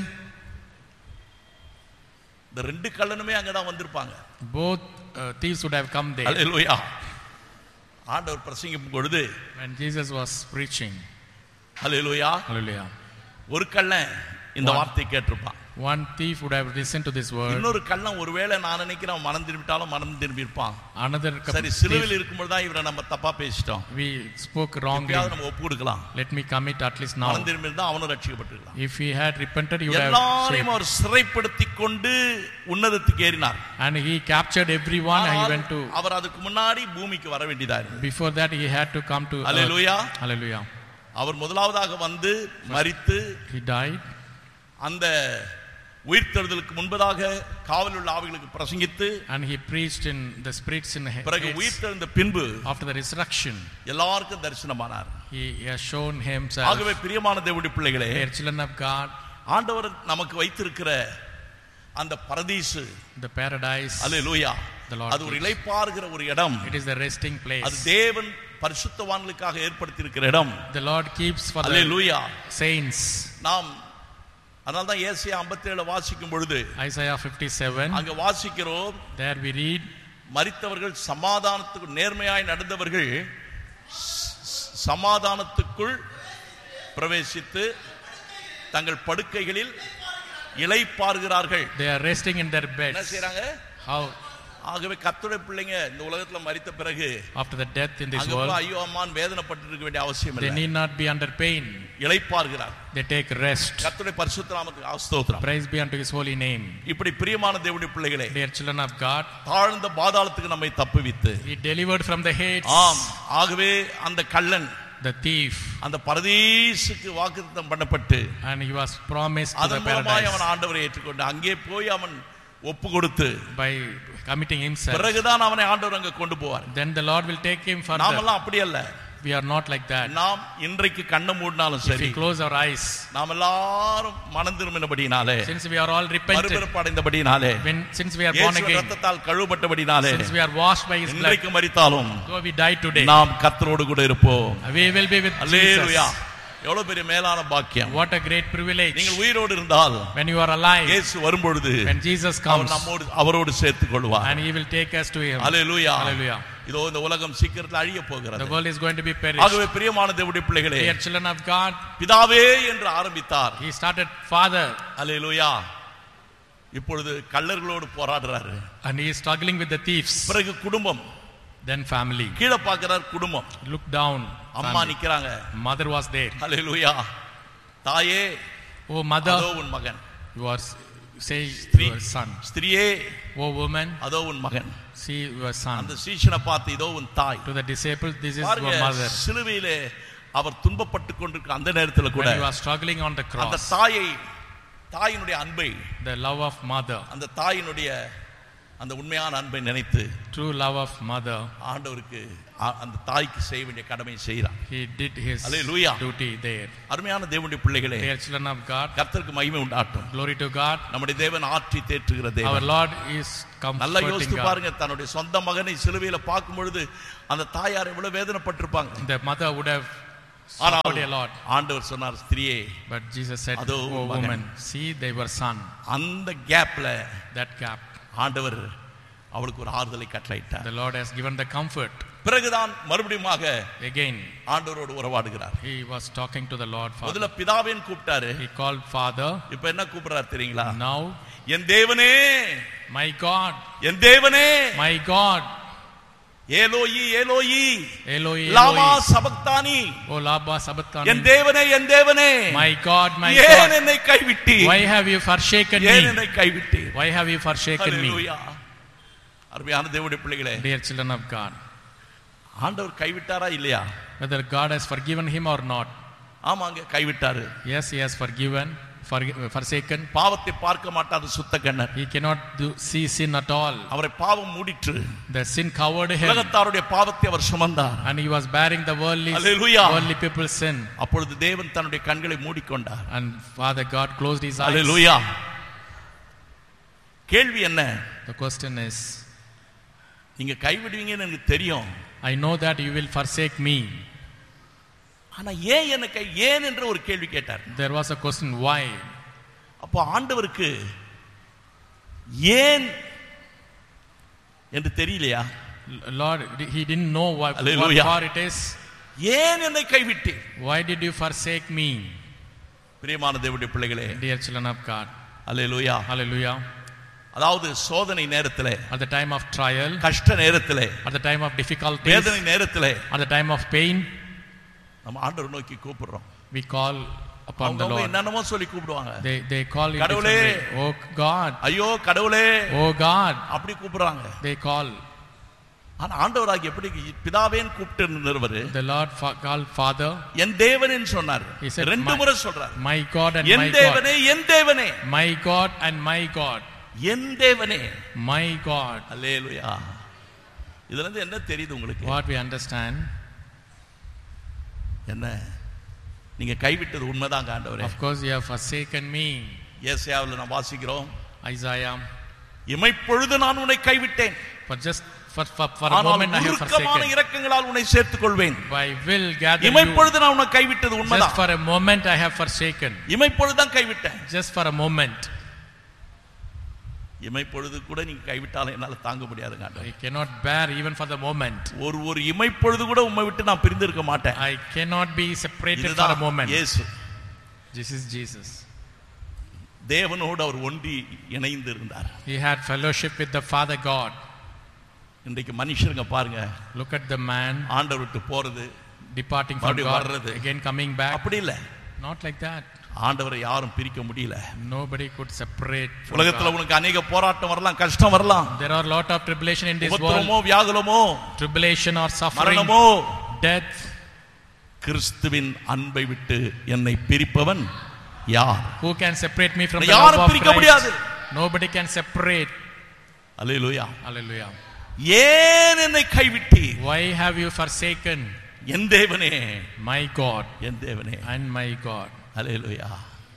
இந்த ரெண்டு கள்ளனுமே அங்கதான் வந்திருப்பாங்க both uh, thieves would have come there. அல்லேலூயா ஆண்டவர் பிரசங்கிக்கும் பொழுது When Jesus was preaching, hallelujah hallelujah, ஒரு கள்ளன் இந்த One. வார்த்தை கேட்டிருப்பான் one thief would have listened to this word. இன்னொரு கள்ளன் ஒருவேளை நான் நினைக்கிறேன் அவன் மனம் திரும்பிட்டாலும் மனம் திரும்பி இருப்பான் Another couple சரி thief, சிலுவையில் இருக்கும்போது தான் இவரை நம்ம தப்பா பேசிட்டோம் we spoke wrongly. எப்பயாவது நம்ம ஒப்பு கொடுக்கலாம் Let me commit at least now. மனம் திரும்பி இருந்தா அவனும் ரட்சிக்கப்பட்டிருக்கலாம் If he had repented, he would have எல்லாரையும் saved. அவர் சிறைப்படுத்தி கொண்டு உன்னதத்துக்கு ஏறினார் And he captured everyone and he ஆனால் went to. அவர் அதுக்கு முன்னாடி பூமிக்கு வர வேண்டியதா இருந்தது Before that, he had to come to. earth. Hallelujah Hallelujah. அவர் முதலாவதாக வந்து மரித்து He died. அந்த உயிர்த்தெழுதலுக்கு முன்பதாக காவல் உள்ள ஆவிகளுக்கு பிரசங்கித்து And he preached in the spirits in he- பிறகு heads. உயிர்த்தெழுந்த பின்பு After the resurrection, எல்லாருக்கும் தரிசனமானார் he has shown himself. ஆகவே பிரியமான தேவனுடைய பிள்ளைகளே Dear children of God, ஆண்டவர் நமக்கு வைத்திருக்கிற அந்த பரதீசு the paradise, hallelujah The Lord அது ஒரு gives. இளைப்பாறுகிற ஒரு இடம் it is the resting அது place. தேவன் பரிசுத்தவான்களுக்காக ஏற்படுத்தி இருக்கிற இடம் The Lord keeps for the hallelujah saints. நாம் அதனால தான் ஏசியா 57 வாசிக்கும் பொழுது Isaiah 57, அங்க வாசிக்கிறோம் there we read, மரித்தவர்கள் சமாதானத்துக்கு நேர்மையாய் நடந்தவர்கள் ஸ்- ஸ்- சமாதானத்துக்குள் பிரவேசித்து தங்கள் படுக்கைகளில் இளைப்பாறுகிறார்கள் they are resting in their என்ன beds. செய்றாங்க How? ஆகவே கர்த்தருடைய பிள்ளைங்க இந்த உலகத்துல மரித்த பிறகு After the death in this அங்க போய் world, ஐயோ அம்மான் வேதனைப்பட்டு இருக்க வேண்டிய அவசியம் they இல்லை need not be under pain. இளைப்பாறுகிறார் They take rest. கர்த்தருடைய பரிசுத்த நாமத்துக்கு ஆஸ்தோத்திரம் Praise be unto his holy name. இப்படி பிரியமான தேவனுடைய பிள்ளைகளே Dear children of God, தாழ்ந்த பாதாளத்துக்கு நம்மை தப்புவித்து he delivered from the hates, ஆம் ஆகவே அந்த கள்ளன் the thief, அந்த பரதீசுக்கு வாக்குத்தம் பண்ணப்பட்டு and he was promised to the அதன் மூலமாய் அவன் paradise ஆண்டவரை ஏற்றுக்கொண்டு அங்கே போய் அவன் ஒப்பு கொடுத்து by committing himself. பிறகுதான் அவனை ஆண்டவர் அங்க கொண்டு போவார் Then the Lord will take him further. நாமெல்லாம் அப்படி அல்ல We are not like that. நாம் இன்றைக்கு கண்ணை மூடினாலும் If சரி we close our eyes, நாம் எல்லாரும் மனம் திரும்பினபடினாலே since we are all repented, மறுபிறப்படைந்தபடினாலே when since we are born இயேசுவின் again, ரத்தத்தால் கழுவப்பட்டபடினாலே since we are washed by his blood, இன்றைக்கு மரித்தாலும் though we die today, நாம் கர்த்தரோடு கூட இருப்போம் we will be with hallelujah Jesus. எவ்வளவு பெரிய மேலான பாக்கியம் What a great privilege. நீங்கள் உயிரோடு இருந்தால் When you are alive, இயேசு வரும்பொழுது when Jesus அவர் comes, நம்மோடு அவரோடு சேர்த்துக் கொள்வார் and he will take us to him. Hallelujah Hallelujah. இதோ இந்த உலகம் சீக்கிரத்தில் அழிய The போகிறது world is going to be perished. ஆகவே பிரியமான தேவனுடைய பிள்ளைகளே Dear children of God, பிதாவே என்று ஆரம்பித்தார் he started Father, அல்லேலூயா இப்பொழுது கள்ளர்களோடு போராடுறாரு and he is struggling with the thieves. பிறகு குடும்பம் Then family. கீழே பார்க்கிறார் குடும்பம் Look down. அம்மா family. நிக்கிறாங்க Mother was there. அல்லேலூயா தாயே Oh அதோ mother, உன் மகன் you are say ஸ்திரீ your son. ஸ்திரியே Oh woman, அதோ உன் மகன் see your son. அந்த சீஷனை பார்த்து இதோ உன் தாய் To the disciples, this is பாருங்க your mother. சிலுவையிலே அவர் துன்பப்பட்டு கொண்டிருக்கிற அந்த நேரத்தில் கூட When you are struggling on the அந்த cross, தாயை தாயினுடைய அன்பை the love of mother, அந்த தாயினுடைய அந்த உண்மையான அன்பை நினைத்து true love of mother, ஆண்டவருக்கு அ- அந்த தாய்க்கு செய்ய வேண்டிய கடமையை செய்கிறார் he did his Hallelujah. duty there. அருமையான தேவனுடைய பிள்ளைகளே Dear children of God, கர்த்தருக்கு மகிமை உண்டாட்டும் glory to God. நம்முடைய தேவன் ஆற்றி தேற்றுகிற Our தேவன் Lord is நல்லா comforting யோசித்து God. பாருங்க தன்னுடைய சொந்த மகனை சிலுவையில பார்க்கும் பொழுது அந்த தாயார் எவ்வளவு வேதனைப்பட்டிருப்பாங்க The mother would have ஆனால் suffered a lot. ஆண்டவர் சொன்னார் ஸ்திரியே But Jesus said, அதோ Oh மகன்." woman, see they were son. அந்த கேப்ல That gap. ஆண்டவர் அவளுக்கு ஒரு ஆறுதலை கட்டளையிட்டார் The Lord has given the comfort. பிறகுதான் மறுபடியுமாக Again, ஆண்டவரோடு உறவாடுகிறார் he was talking to the Lord Father. முதல்ல பிதாவேன்னு கூப்பிட்டாரு He called Father. இப்ப என்ன கூப்பிடுறாரு தெரியுங்களா Now, என் தேவனே my God, என் தேவனே my God, ஏலோயி ஏலோயி Eloi, Lama Eloi, சபக்தானி O Laba N Sabatani, தேவனே என் தேவனே my God, my ஏன் God, என்னை கைவிட்டி why have you forsaken ஏன் me? என்னை கைவிட்டி Why have you forsaken me? ஹalleluya அருமையான தேவனுடைய பிள்ளைகளே Dear children of God, ஆண்டவர் கைவிட்டாரா இல்லையா whether God has forgiven him or not, ஆமாங்க கைவிட்டாரு yes, he has forgiven, forg- forsaken. பாவத்தை பார்க்க மாட்டார் சுத்த கண்ணர் He cannot do, see sin at all. அவரை பாவம் மூடிற்று The sin covered him, உலகத்தாருடைய பாவத்தை அவர் சுமந்தார் and he was bearing the worldly, Hallelujah. worldly people's sin. அப்பொழுது தேவன் தன்னுடைய கண்களை மூடிக்கொண்டார் And Father God closed his eyes. அல்லேலூயா கேள்வி என்ன The question is, நீங்க கைவிடுவீங்கன்னு எனக்கு தெரியும் I know that you will forsake me. ஆனா ஏன் என்ன கை ஏன் என்ற ஒரு கேள்வி கேட்டார் There was a question why? அப்போ ஆண்டவருக்கு ஏன் என்று தெரியலையா L- Lord, he didn't know what, what Hallelujah. for it is. ஏன் என்னை கைவிட்டீர் Why did you forsake me, பிரியமான தேவனுடைய பிள்ளைகளே dear children of God? Hallelujah Hallelujah. அதாவது சோதனை நேரத்திலே At the time of trial, கஷ்ட நேரத்திலே at the time of difficulties, வேதனை நேரத்திலே at the time of pain, நம்ம ஆண்டவர் நோக்கி கூப்பிடுறோம் we call upon the அவங்க Lord. என்னென்னமோ சொல்லி கூப்பிடுவாங்க They, they call in different கடவுளே. way. Oh God, ஐயோ கடவுளே oh God, அப்படி கூப்பிடுறாங்க they call. ஆனா ஆண்டவராகி எப்படி பிதாவேன்னு கூப்பிட்டு இருந்தவர் The Lord fa- called Father, என் தேவனேன்னு சொன்னார் He said, ரெண்டு "My- முறை சொல்றார் my God and N my God. தேவனே என் தேவனே My God and my God. என் தேவனே My God. அல்லேலுயா இதுல இருந்து என்ன தெரியுது உங்களுக்கு What we understand, என்ன நீங்க கைவிட்டது உண்மைதான் ஆண்டவரே of course, you have forsaken me. ஏசாயாவில் நாம் வாசிக்கிறோம் Isaiah, இமைப்பொழுது நான் உன்னை கைவிட்டேன் for just for, for, for a ஆனால் moment I have உருக்கமான forsaken. இரக்கங்களால் உன்னை சேர்த்துக் கொள்வேன் I will gather you. இமைப்பொழுது நான் உன்னை கைவிட்டது Just உண்மைதான் for a moment I have forsaken. இமைப்பொழுதுதான் கைவிட்டேன் Just for a moment. இமைப்பொழுது கூட நீங்க கைவிட்டாலும் என்னால தாங்க முடியாதுங்க ஆண்டவரே. I cannot bear even for the moment. ஒரு ஒரு இமைப்பொழுது கூட உண்மை விட்டு நான் பிரிந்திருக்க மாட்டேன் I cannot be separated for a இதுதான் moment. இயேசு This is Jesus. தேவனோடு அவர் ஒன்றி இணைந்து இருந்தார் He had fellowship with the Father God. இன்றைக்கு மனுஷருங்க பாருங்க Look at the man ஆண்டவர் விட்டு போறது departing from மறுபடியும் God, வர்றது. again coming back. அப்படி இல்ல Not like that. ஆண்டவரை யாரும் பிரிக்க முடியல Nobody could separate. from உலகத்துல God. உனக்கு அநேக போராட்டம் வரலாம் கஷ்டம் வரலாம் There are a lot of tribulation in this world. உபத்திரமோ வியாகுலமோ Tribulation or suffering, மரணமோ death. கிறிஸ்துவின் அன்பை விட்டு என்னை பிரிப்பவன் யார் Who can separate me from the யாரும் love of பிரிக்க முடியாது. Christ? Nobody can separate. Hallelujah Hallelujah. ஏன் என்னை கைவிட்டீர் Why have you forsaken என் தேவனே my God என் தேவனே and my God? Hallelujah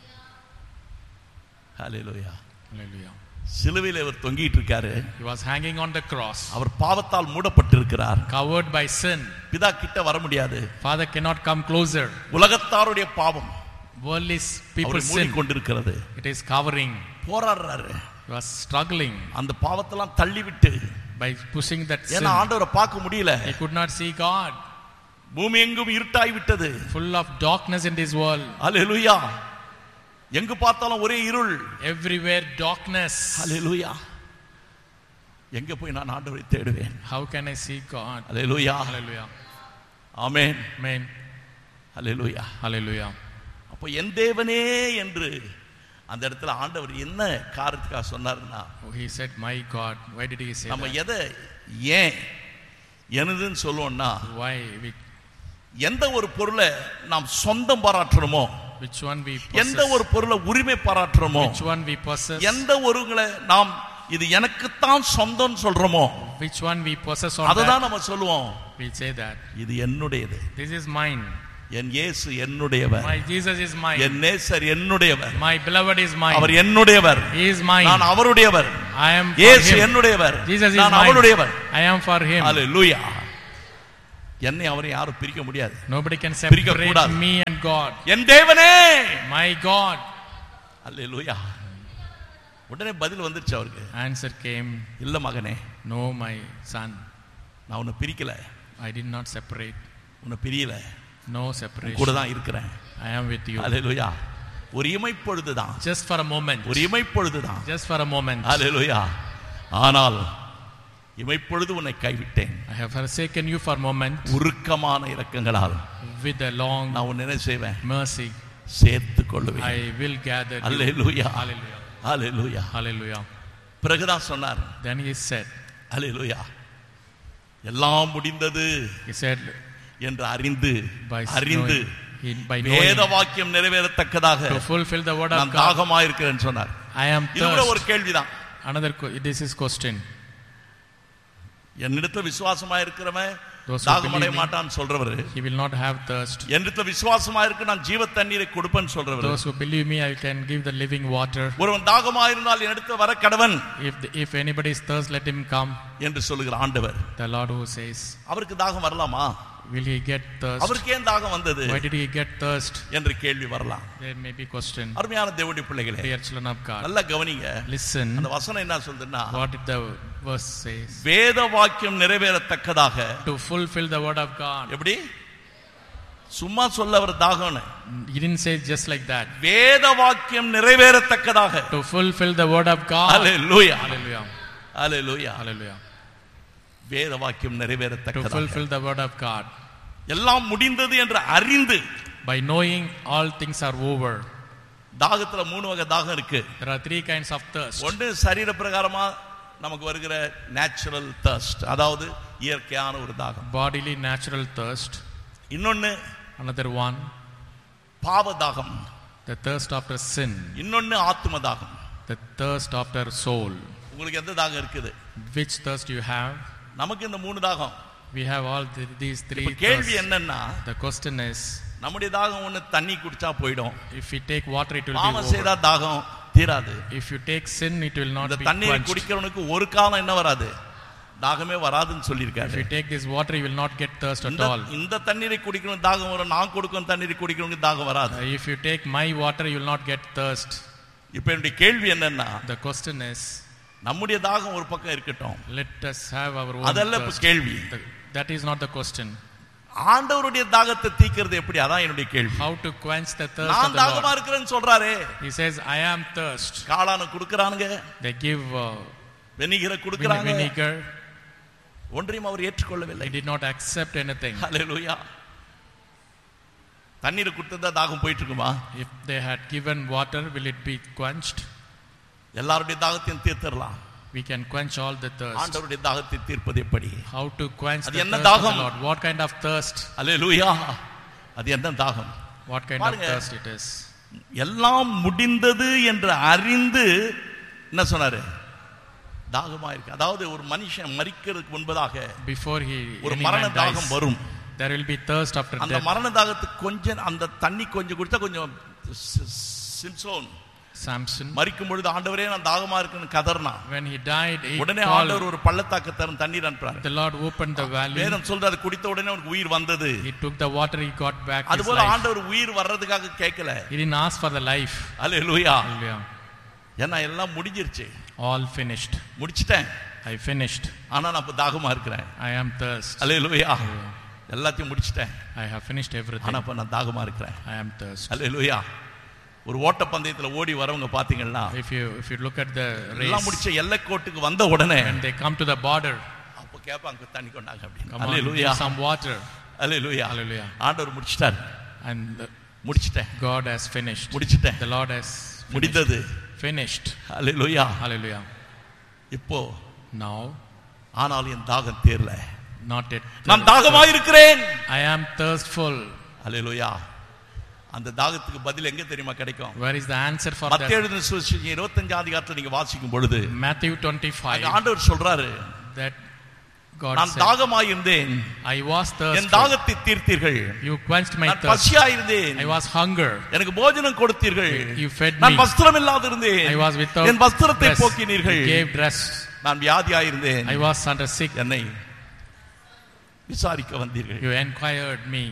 hallelujah Hallelujah. சிலுவையில் அவர் தொங்கிட்டு இருக்காரு He was hanging on the cross, our பாவத்தால் மூடப்பட்டிருக்கிறார் covered by sin. பிதா கிட்ட வர முடியாது Father cannot come closer. உலகத்தாருடைய பாவம் Worldly அவரை people's sin, மூடிக்கொண்டிருக்கிறது it is covering. போராடுறாரு He was struggling அந்த பாவத்தெல்லாம் தள்ளிவிட்டு by pushing that sin. ஏன்னா ஆண்டவரை பார்க்க முடியல He could not see God. பூமி எங்கும் இருட்டாய் விட்டது Full of darkness in this world. அல்லேலூயா எங்கு பார்த்தாலும் ஒரே இருள் Everywhere darkness. அல்லேலூயா எங்க போய் நான் ஆண்டவரை தேடுவேன் How can I see God? Hallelujah Hallelujah. Amen Amen. Hallelujah Hallelujah. அப்போ என் தேவனே என்று அந்த இடத்துல ஆண்டவர் என்ன காரணத்துக்காக சொன்னாருன்னா Oh, He said, My God. Why did He say நம்ம that? எதை ஏன் எனதுன்னு சொல்லுவோம்னா Why? We, எந்த ஒரு பொருளை நாம் சொந்தம் பாராட்டுறோமோ which one we எந்த possess? ஒரு பொருளை உரிமை பாராட்டுறோமோ Which one we possess? எந்த ஒருங்களை நாம் இது எனக்குத்தான் சொந்தம்னு சொல்றோமோ Which one we possess on அதை that? தான் நம்ம சொல்லுவோம் We say that. இது என்னுடையது This is mine. என் இயேசு என்னுடையவர் My Jesus is mine. என் நேசர் என்னுடையவர் My beloved is mine. Our என்னுடையவர் He is mine. நான் அவருடையவர் I am for இயேசு him. என்னுடையவர் Jesus is நான் mine. அவருடையவர் I am for him. அல்லேலூயா என்னை அவரை யாரும் பிரிக்க முடியாது Nobody can பிரிக்க separate கூடாது. me and God. என் தேவனே My God. அல்லேலூயா உடனே பதில் வந்துருச்சு அவருக்கு Answer came, இல்ல மகனே No, my son. நான் உன்னை பிரிக்கல I did not separate. உன்னை பிரியல No உன் கூட separation. தான் இருக்கிறேன் I am with you. அல்லேலூயா ஒரு இமைப்பொழுதுதான் Just for a moment. ஒரு இமைப்பொழுதுதான் Just for a moment. அல்லேலூயா ஆனால் இமைப்பொழுது உன்னை கைவிட்டேன் I have forsaken you for a moment உருக்கமான இரக்கங்களால் with a long நான் உன்னை என்ன செய்வேன் mercy. சேர்த்து கொள்ளுவேன் I will gather you. Hallelujah Hallelujah. Hallelujah Hallelujah. பிறகுதான் சொன்னார் Then he said, அல்லேலூயா எல்லாம் முடிந்தது he said, என்று அறிந்து by அறிந்து knowing, he- by வேத knowing வாக்கியம் நிறைவேறத்தக்கதாக to fulfill the word of நான் God, தாகமாயிருக்கிறேன்னு சொன்னார் I am இது கூட ஒரு thirst. கேள்விதான் Another, que- this is question. என்னிடத்துல விசுவாசமா இருக்கிறவன் Those who தாகமடைய believe me, மாட்டான்னு சொல்றவரு he will not have thirst. என்னிடத்துல விசுவாசமா இருக்கு நான் ஜீவ தண்ணீரை கொடுப்பேன்னு சொல்றவரு Those who believe me, I can give the living water. ஒருவன் தாகமா இருந்தால் என்னிடத்துல வர கடவன் If, the, if anybody is thirst, let him come. என்று சொல்லுகிற ஆண்டவர் The Lord who says, அவருக்கு தாகம் வரலாமா Will he get thirst? அவருக்கு ஏன் தாகம் வந்தது Why did he get thirst? என்று கேள்வி வரலாம் There may be question. அருமையான தேவனுடைய பிள்ளைகளே Dear children of God, நல்லா கவனிங்க listen. அந்த வசனம் என்ன சொல்றதுன்னா What did the verse says? வேத வாக்கியம் நிறைவேறத்தக்கதாக To fulfill the word of God. எப்படி சும்மா சொல்ல அவர் தாகம்னு He didn't say just like that. வேத வாக்கியம் நிறைவேறத்தக்கதாக To fulfill the word of God. Hallelujah Hallelujah. Hallelujah Hallelujah. வேத வாக்கியம் To நிறைவேறத்தக்கதாக fulfill the word of God. எல்லாம் முடிந்தது என்று அறிந்து By knowing all things are over. தாகத்துல மூணு வகை தாகம் இருக்கு There are three kinds of thirst. ஒன்று சரீர பிரகாரமா நமக்கு வருகிற நேச்சுரல் தர்ஸ்ட் அதாவது இயற்கையான ஒரு தாகம் Bodily natural thirst. இன்னொன்னு Another one, பாவ தாகம் the thirst after sin. இன்னொன்னு ஆத்ம தாகம் The thirst after soul. உங்களுக்கு எந்த தாகம் இருக்குது Which thirst you have? நமக்கு இந்த மூணு தாகம் We have all th- these three இப்ப கேள்வி thirsts. என்னன்னா The question is, நம்முடைய தாகம் ஒண்ணு தண்ணி குடிச்சா போயிடும் if we take water, it will be பாவம் செய்தா over. தாகம் தீராது If you take sin, it will not இந்த be தண்ணீரை quenched. குடிக்கிறவனுக்கு ஒரு காலம் என்ன வராது தாகமே வராதுன்னு If சொல்லியிருக்காரு you take this water, you will not get thirst at இந்த all. இந்த தண்ணீரை குடிக்கணும் தாகம் வரும் நான் கொடுக்கும் தண்ணீரை குடிக்கணும்னு தாகம் வராது Uh, If you take my water, you will not get thirst. இப்ப என்னுடைய கேள்வி என்னன்னா The question is, நம்முடைய தாகம் ஒரு பக்கம் இருக்கட்டும் let us have our own அதல்ல இப்ப thirst. கேள்வி The- That is not the question. ஆண்டவருடைய தாகத்தை தீக்கிறது எப்படி அதான் என்னுடைய கேள்வி How to quench the thirst of நான் the தாகமா Lord. இருக்கிறேன்னு சொல்றாரே He says, I am thirst. காளான குடுக்கறானுங்க They give uh, வெனிகரை vine- குடுக்கறாங்க vinegar. ஒன்றையும் அவர் ஏற்றுக்கொள்ளவில்லை He did not accept anything. ஹalleluya தண்ணீர் கொடுத்ததா தாகம் போயிட்டு இருக்குமா If they had given water, will it be quenched? எல்லாருடைய தாகத்தையும் தீர்த்திடலாம் We can quench all the thirst. ஆண்டவருடைய தாகத்தை தீர்ப்பது எப்படி How to quench அது the என்ன thirst of the தாகம்? Lord? What kind of thirst? ஹalleluya அது என்ன தாகம் What kind of பாருங்க. thirst it is? எல்லாம் முடிந்தது என்று அறிந்து என்ன சொன்னாரு தாகமா இருக்கு அதாவது ஒரு மனுஷன் மரிக்கிறதுக்கு முன்பதாக Before he ஒரு any மரண man தாகம் dies, வரும் there will be thirst after அந்த death. மரண தாகத்துக்கு கொஞ்சம் அந்த தண்ணி கொஞ்சம் குடித்தா கொஞ்சம் சி- சிம்சோன் Samson, மரிக்கும் பொழுது ஆண்டவரே நான் தாகமா இருக்குன்னு கதர்னா when he died, he உடனே called, ஆண்டவர் ஒரு பள்ளத்தாக்கு தரும் தண்ணீர் அனுப்புறாரு the Lord opened the valley. வேதம் சொல்றது அது குடித்த உடனே அவனுக்கு உயிர் வந்தது He took the water, he got back his அதுபோல life. ஆண்டவர் உயிர் வர்றதுக்காக கேட்கல He didn't ask for the life. Hallelujah Hallelujah. ஏன்னா எல்லாம் முடிஞ்சிருச்சு All finished. முடிச்சிட்டேன் I finished. ஆனா நான் இப்ப தாகமா இருக்கிறேன் I am thirst. அல்லேலூயா எல்லாத்தையும் முடிச்சிட்டேன் I have finished everything. ஆனா இப்ப நான் தாகமா இருக்கிறேன் I am thirst. அல்லேலூயா ஒரு ஓட்ட பந்தயத்துல ஓடி வரவங்க பாத்தீங்கன்னா If you if you look at the எல்லாம் race, முடிச்ச எல்லைக்கோட்டுக்கு வந்த உடனே when they come to the border, அப்ப கேட்பாங்க தண்ணி கொண்டாங்க அப்படின்னு come on, hallelujah give some water. Hallelujah Hallelujah. ஆண்டவர் முடிச்சிட்டார் And the- முடிச்சிட்டேன் God has finished. முடிச்சிட்டேன் The Lord has finished. முடிந்தது finished. அல்லேலூயா Hallelujah. இப்போ Now, ஆனால் என் தாகம் தேரல not yet. நான் தாகமா இருக்கிறேன் I am thirstful. அல்லேலூயா அந்த தாகத்துக்கு பதில் எங்க தெரியுமா கிடைக்கும் Where is the answer for மத்திய that? எழுதின சுவிசேஷம் இருபத்தஞ்சாம் அதிகாரத்துல நீங்க வாசிக்கும் பொழுது Matthew அங்க 25. ஆண்டவர் சொல்றாரு That God நான் said, தாகமாயிருந்தேன் I was N thirsty. தாகத்தை தீர்த்தீர்கள் You quenched my நான் thirst. பசியாயிருந்தேன் I was hunger. எனக்கு போஜனம் கொடுத்தீர்கள் You fed நான் me. வஸ்திரம் இல்லாதிருந்தேன் I was without என் வஸ்திரத்தை dress. போக்கினீர்கள் You gave dress. நான் வியாதியாயிருந்தேன் I was under sick. என்னை விசாரிக்க வந்தீர்கள் You inquired me.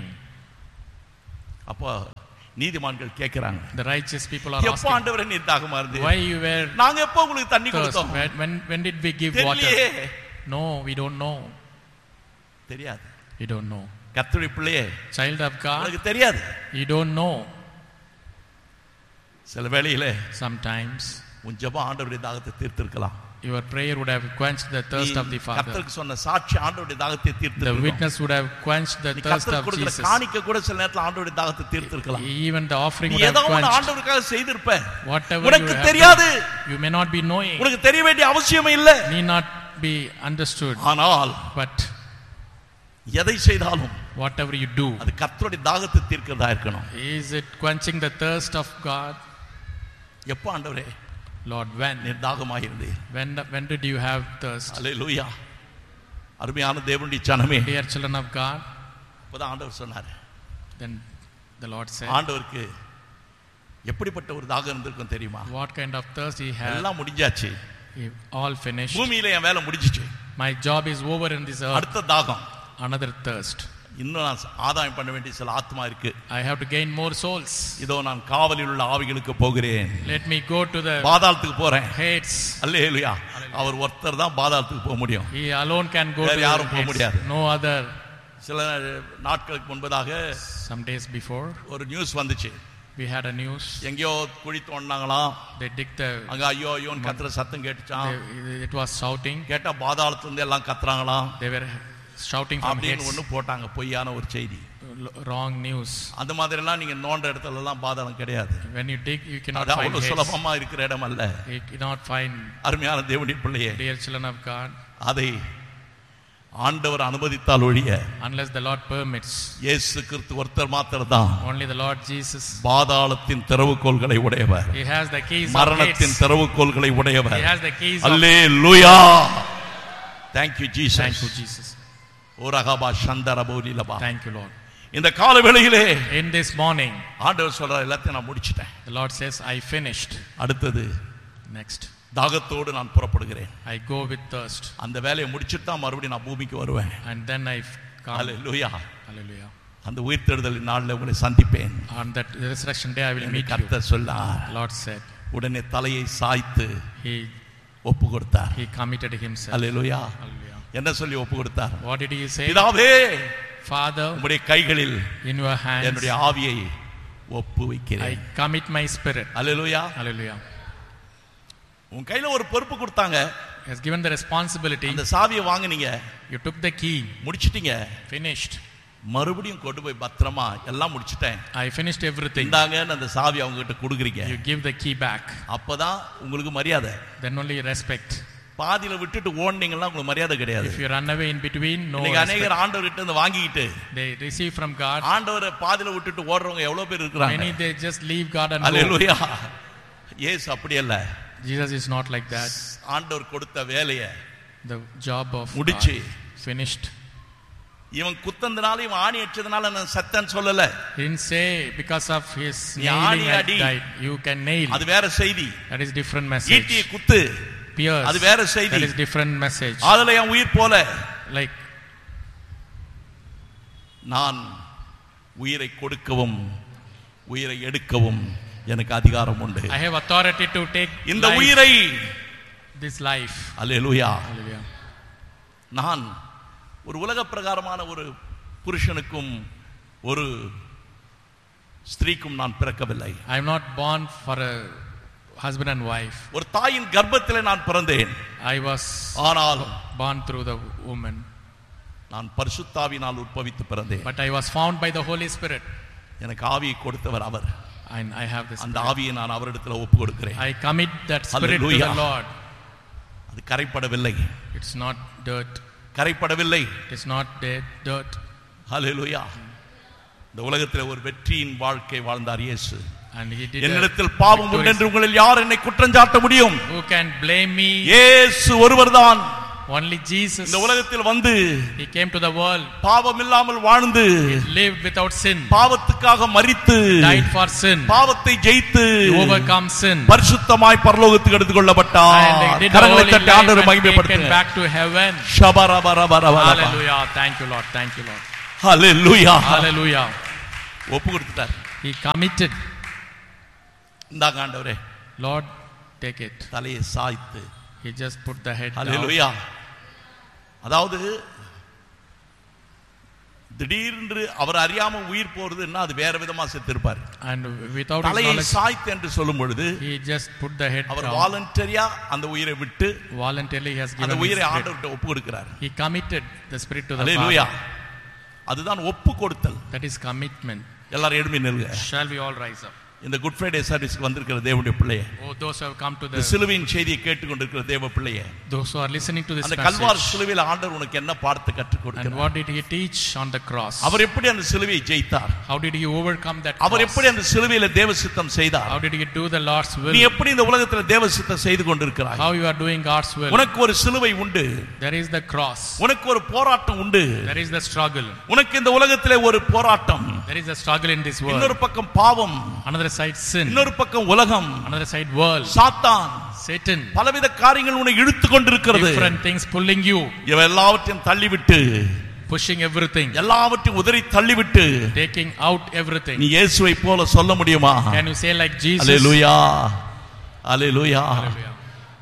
அப்போ நீதிமான்கள் கேட்கிறாங்க The righteous people are எப்போ asking, ஆண்டவரே நீ தாகமா இருந்தீங்க why you were நாங்க எப்போ உங்களுக்கு தண்ணி thirst? கொடுத்தோம் When, when, when did we give தெரியலையே water? No, we don't know. தெரியாது We don't know. கர்த்தருடைய பிள்ளையே Child of God, உனக்கு தெரியாது you don't know. சில வேளையில Sometimes உன் ஜெபம் ஆண்டவருடைய தாகத்தை தீர்த்திருக்கலாம் your prayer would have quenched the thirst நீ of the Father. கர்த்தருக்கு சொன்ன சாட்சி ஆண்டவருடைய தாகத்தை The தீர்த்திருக்கலாம் witness would have quenched the நீ thirst கர்த்தருக்கு of கொடுக்கிற Jesus. காணிக்க கூட சில நேரத்துல ஆண்டவருடைய தாகத்தை தீர்த்திருக்கலாம் Even the offering நீ would have ஏதோ ஒண்ணு quenched. ஆண்டவருக்காக செய்திருப்ப Whatever you உனக்கு have தெரியாது done, you may not be knowing, உனக்கு தெரிய வேண்டிய அவசியமே இல்ல need not be understood. ஆனால் But எதை செய்தாலும் whatever you do, அது கர்த்தருடைய தாகத்தை தீர்க்கிறதா இருக்கணும் is it quenching the thirst of God? எப்போ ஆண்டவரே Lord, when? நீர் தாகமாக இருந்தீர் When, when did you have thirst? அல்லேலூயா அருமையான தேவனுடைய சனமே Dear children of God, இப்பதான் ஆண்டவர் சொன்னார் then the Lord said, ஆண்டவருக்கு எப்படிப்பட்ட ஒரு தாகம் இருந்திருக்கும் தெரியுமா What kind of thirst he had, எல்லாம் முடிஞ்சாச்சு he all finished. பூமியில என் வேலை முடிஞ்சிச்சு My job is over in this earth. அடுத்த தாகம் Another thirst. இன்னும் நான் ஆதாயம் பண்ண வேண்டிய சில ஆத்மா இருக்கு I have to gain more souls. இதோ நான் காவலில் உள்ள ஆவிகளுக்கு போகிறேன் Let me go to the பாதாளத்துக்கு போறேன் hates. அல்லேலூயா அவர் ஒருத்தர் தான் பாதாளத்துக்கு போக முடியும் He alone can go வேற to யாரும் the போக hates. முடியாது. No other. சில நாட்களுக்கு முன்பதாக Some days before, ஒரு நியூஸ் வந்துச்சு we had a news. எங்கேயோ குழி தோண்டினாங்களாம் They dig the. அங்க ஐயோ ஐயோன்னு கத்துற சத்தம் கேட்டுச்சான் They, it was shouting. கேட்டா பாதாளத்துல இருந்து எல்லாம் கத்துறாங்களாம் They were shouting from அப்படின்னு hates. ஒண்ணு போட்டாங்க பொய்யான ஒரு செய்தி L- Wrong news. அந்த மாதிரி எல்லாம் நீங்க நோண்ட இடத்துல எல்லாம் பாதாளம் கிடையாது When you dig, you cannot அது find அவ்வளவு hates. சுலபமா இருக்கிற இடம் அல்ல You cannot find அருமையான தேவனுடைய பிள்ளையே dear children of God அதை ஆண்டவர் அனுமதித்தால் ஒழிய unless the Lord permits. இயேசு கிறிஸ்து ஒருத்தர் மாத்திரம் தான் Only the Lord Jesus. பாதாளத்தின் திறவுகோல்களை உடையவர் He has the keys of மரணத்தின் hates. திறவுகோல்களை உடையவர் He has the keys of. Hallelujah thank you Thank Jesus you, Jesus. ஓரகபா சந்தரபோலிலபா Thank you, Lord. இந்த கால வேளையிலே In this morning, ஆண்டவர் சொல்ற எல்லாத்தையும் நான் முடிச்சிட்டேன் the Lord says, I finished. அடுத்தது Next, தாகத்தோடு நான் புறப்படுகிறேன் I go with thirst. அந்த வேலையை முடிச்சிட்டு தான் மறுபடியும் நான் பூமிக்கு வருவேன் And then I come. Hallelujah Hallelujah. அந்த உயிர்த்தெழுதலின் நாளில் உங்களை சந்திப்பேன் On that resurrection day, I will என்று meet you. கர்த்தர் சொன்னார் The Lord said, உடனே தலையை சாய்த்து He, ஒப்பு கொடுத்தார் he committed himself. Hallelujah Hallelujah. என்ன சொல்லி ஒப்பு கொடுத்தார் What did he say? பிதாவே Father, உம்முடைய கைகளில் in your hands, என்னுடைய ஆவியை ஒப்பு I வைக்கிறேன் commit my spirit. Hallelujah Hallelujah. உன் கையில ஒரு பொறுப்பு கொடுத்தாங்க He has given the responsibility. அந்த சாவியை வாங்குனீங்க You took the key, முடிச்சிட்டீங்க finished. மறுபடியும் கொண்டு போய் பத்திரமா எல்லாம் முடிச்சிட்டேன் I finished everything. இந்தாங்கன்னு அந்த சாவி அவங்க கிட்ட கொடுக்குறீங்க You give the key back. அப்பதான் உங்களுக்கு மரியாதை Then only respect. பாதியில விட்டுட்டு ஓடுனீங்கன்னா உங்களுக்கு மரியாதை கிடையாது If you run away in between, no இன்னைக்கு respect. அநேகர் ஆண்டவர் கிட்ட இருந்து வாங்கிக்கிட்டு They receive from God. ஆண்டவரை பாதியில விட்டுட்டு ஓடுறவங்க எவ்வளவு பேர் இருக்கிறாங்க Many they just leave God and go. அல்லேலூயா ஏசு அப்படி அல்ல Jesus is not like that. ஆண்டவர் கொடுத்த வேலையை The job of முடிச்சு. God finished. இவன் குத்தந்தனால இவன் ஆணி அடிச்சதுனால நான் சத்தன்னு சொல்லல He didn't say because of his நீ nailing ஆணி I அடி. died. You can nail. அது வேற செய்தி That is different ஈட்டியை message. குத்து Pierce. அது வேற செய்தி. That is different message. அதுல என் உயிர் போல Like நான் உயிரை கொடுக்கவும் உயிரை எடுக்கவும் எனக்கு அதிகாரம் உண்டு I have authority to take இந்த life, உயிரை this life. Hallelujah Hallelujah. நான் ஒரு உலக பிரகாரமான ஒரு புருஷனுக்கும் ஒரு ஸ்திரீக்கும் நான் பிறக்கவில்லை I am not born for a husband and wife. ஒரு தாயின் கர்ப்பத்திலே நான் பிறந்தேன் I was ஆனால் born through the woman. நான் பரிசுத்தாவினால் உற்பவித்து பிறந்தேன் But I was found by the Holy Spirit. எனக்கு ஆவியை கொடுத்தவர் அவர் And I have this. அந்த ஆவியை நான் அவரிடத்துல ஒப்பு கொடுக்கிறேன் I commit that spirit to the Hallelujah. Lord. அது கரைப்படவில்லை It's not dirt. கரைப்படவில்லை It's not dead dirt. ஹalleluya இந்த உலகத்தில் ஒரு வெற்றியின் வாழ்க்கை வாழ்ந்தார் இயேசு And he did. a என்னிடத்தில் பாவம் victorious- உண்டென்று உங்களில் யார் என்னை குற்றஞ்சாட்ட முடியும் Who can blame me? இயேசு ஒருவர்தான் Only Jesus. இந்த உலகத்தில் வந்து He came to the world, பாவம் இல்லாமல் வாழ்ந்து lived without sin, பாவத்துக்காக மரித்து died for sin, பாவத்தை ஜெயித்து he overcome sin. பரிசுத்தமாய் பரலோகத்துக்கு எடுத்துக் And he கொள்ளப்பட்டார் did the கரங்களை holy தட்டி life ஆண்டவரை and taken மகிமைப்படுத்துங்க back to heaven. ஷபரபரபரபரப. Hallelujah. Thank you, Lord. Thank you, Lord. Hallelujah Hallelujah. ஒப்பு கொடுத்துட்டார் He committed. இந்தாங்க ஆண்டவரே Lord, take it. தலையை சாய்த்து He just put the head down. ஹalleluya அதாவது திடீரென்று அவர் அறியாம உயிர் போறதுன்னா அது வேற விதமா செத்திருப்பார் And without his தலையை knowledge, சாய்த்து என்று சொல்லும் பொழுது he just put the head our down. வாலண்டரியா அந்த உயிரை விட்டு Voluntarily, he has அந்த given his உயிரை spirit. ஆண்டவர்கிட்ட ஒப்பு கொடுக்கிறார் He committed the spirit to the hallelujah Father. அதுதான் ஒப்பு கொடுத்தல் That is commitment. எல்லாரும் எழுப்பி நில்லுங்க Shall we all rise up? இந்த குட் ஃப்ரைடே சர்வீஸ்க்கு வந்திருக்கிற தேவனுடைய பிள்ளைய Oh, those who have come to இந்த the, சிலுவையின் செய்தியை கேட்டுக்கொண்டிருக்கிற தேவ பிள்ளைய those who are listening to this அந்த கல்வார் message. சிலுவையில் ஆண்டவர் உனக்கு என்ன பாடத்தை கற்றுக் And கொடுக்கிறார் what did he teach on the cross? அவர் எப்படி அந்த சிலுவையை ஜெயித்தார் How did he overcome that our cross? எப்படி அந்த சிலுவையில தேவ சித்தம் செய்தார் How did he do the Lord's நீ will? எப்படி இந்த உலகத்துல தேவ சித்தம் செய்து கொண்டிருக்கிறாய் How you are doing God's will? உனக்கு ஒரு சிலுவை உண்டு There is the cross. உனக்கு ஒரு போராட்டம் உண்டு There is the struggle. உனக்கு இந்த உலகத்திலே ஒரு போராட்டம் There is a struggle in this இன்னொரு world. பக்கம் பாவம் Another side sin. இன்னொரு பக்கம் உலகம் Another side world. சாத்தான் Satan. பலவித காரியங்கள் உன்னை இழுத்து கொண்டிருக்கிறது Different things pulling you, இவ எல்லாவற்றையும் தள்ளிவிட்டு pushing everything, எல்லாவற்றையும் உதறி தள்ளிவிட்டு taking out நீ everything. இயேசுவை போல சொல்ல முடியுமா Can you say like Jesus? Hallelujah hallelujah Hallelujah.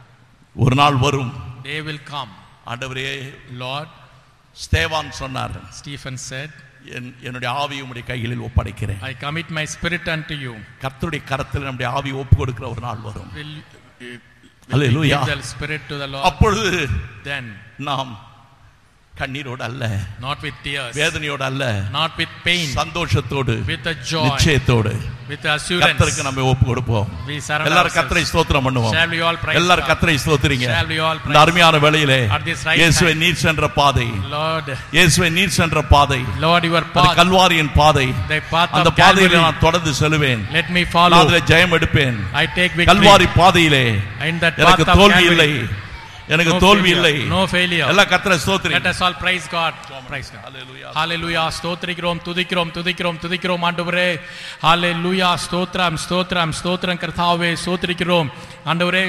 ஒரு நாள் வரும் They will come. ஆண்டவரே Lord, ஸ்தேவான் சொன்னார் Stephen said, என் என்னுடைய ஆவியை உம்முடைய கைகளில் ஒப்படைக்கிறேன் I commit my spirit unto you. கர்த்தருடைய கரத்தில் நம்முடைய ஆவி ஒப்பு கொடுக்கிற ஒரு நாள் வரும் Will, will we Hallelujah. give the spirit to the Lord? அப்பொழுது Then, நாம் கண்ணீரோடு அல்ல not with tears, வேதனையோடு அல்ல not with pain, சந்தோஷத்தோடு with a joy, நிச்சயத்தோடு with கர்த்தருக்கு assurance. நம்ம ஒப்பு கொடுப்போம் We surrender எல்லாரும் கர்த்தரை ourselves. ஸ்தோத்திரம் பண்ணுவோம் Shall we all praise எல்லாரும் God? கர்த்தரை ஸ்தோத்திரிங்க Shall we all இந்த praise அருமையான வேளையிலே At this right இயேசுவை time. நீர் சென்ற பாதை Lord, இயேசுவை நீர் சென்ற பாதை Lord, your அந்த path, கல்வாரியின் பாதை the path அந்த of பாதையில Calvary, நான் தொடர்ந்து செல்வேன் let me நான் follow. அதுல ஜெயம் எடுப்பேன் I take victory. கல்வாரி பாதையிலே In that எனக்கு path of தோல்வி இல்லை Calvary, எனக்கு no தோல்வி இல்லை failure. No failure. எல்லாம் கர்த்தரை Let ஸ்தோத்திரிங்க us all praise God. Praise God. Hallelujah. ஹalleluya ஸ்தோத்திரிக்கிறோம் துதிக்கிறோம் துதிக்கிறோம் துதிக்கிறோம் ஆண்டவரே ஹalleluya ஸ்தோத்திரம் ஸ்தோத்திரம் ஸ்தோத்திரம் கர்த்தாவே ஸ்தோத்திரிக்கிறோம் ஆண்டவரே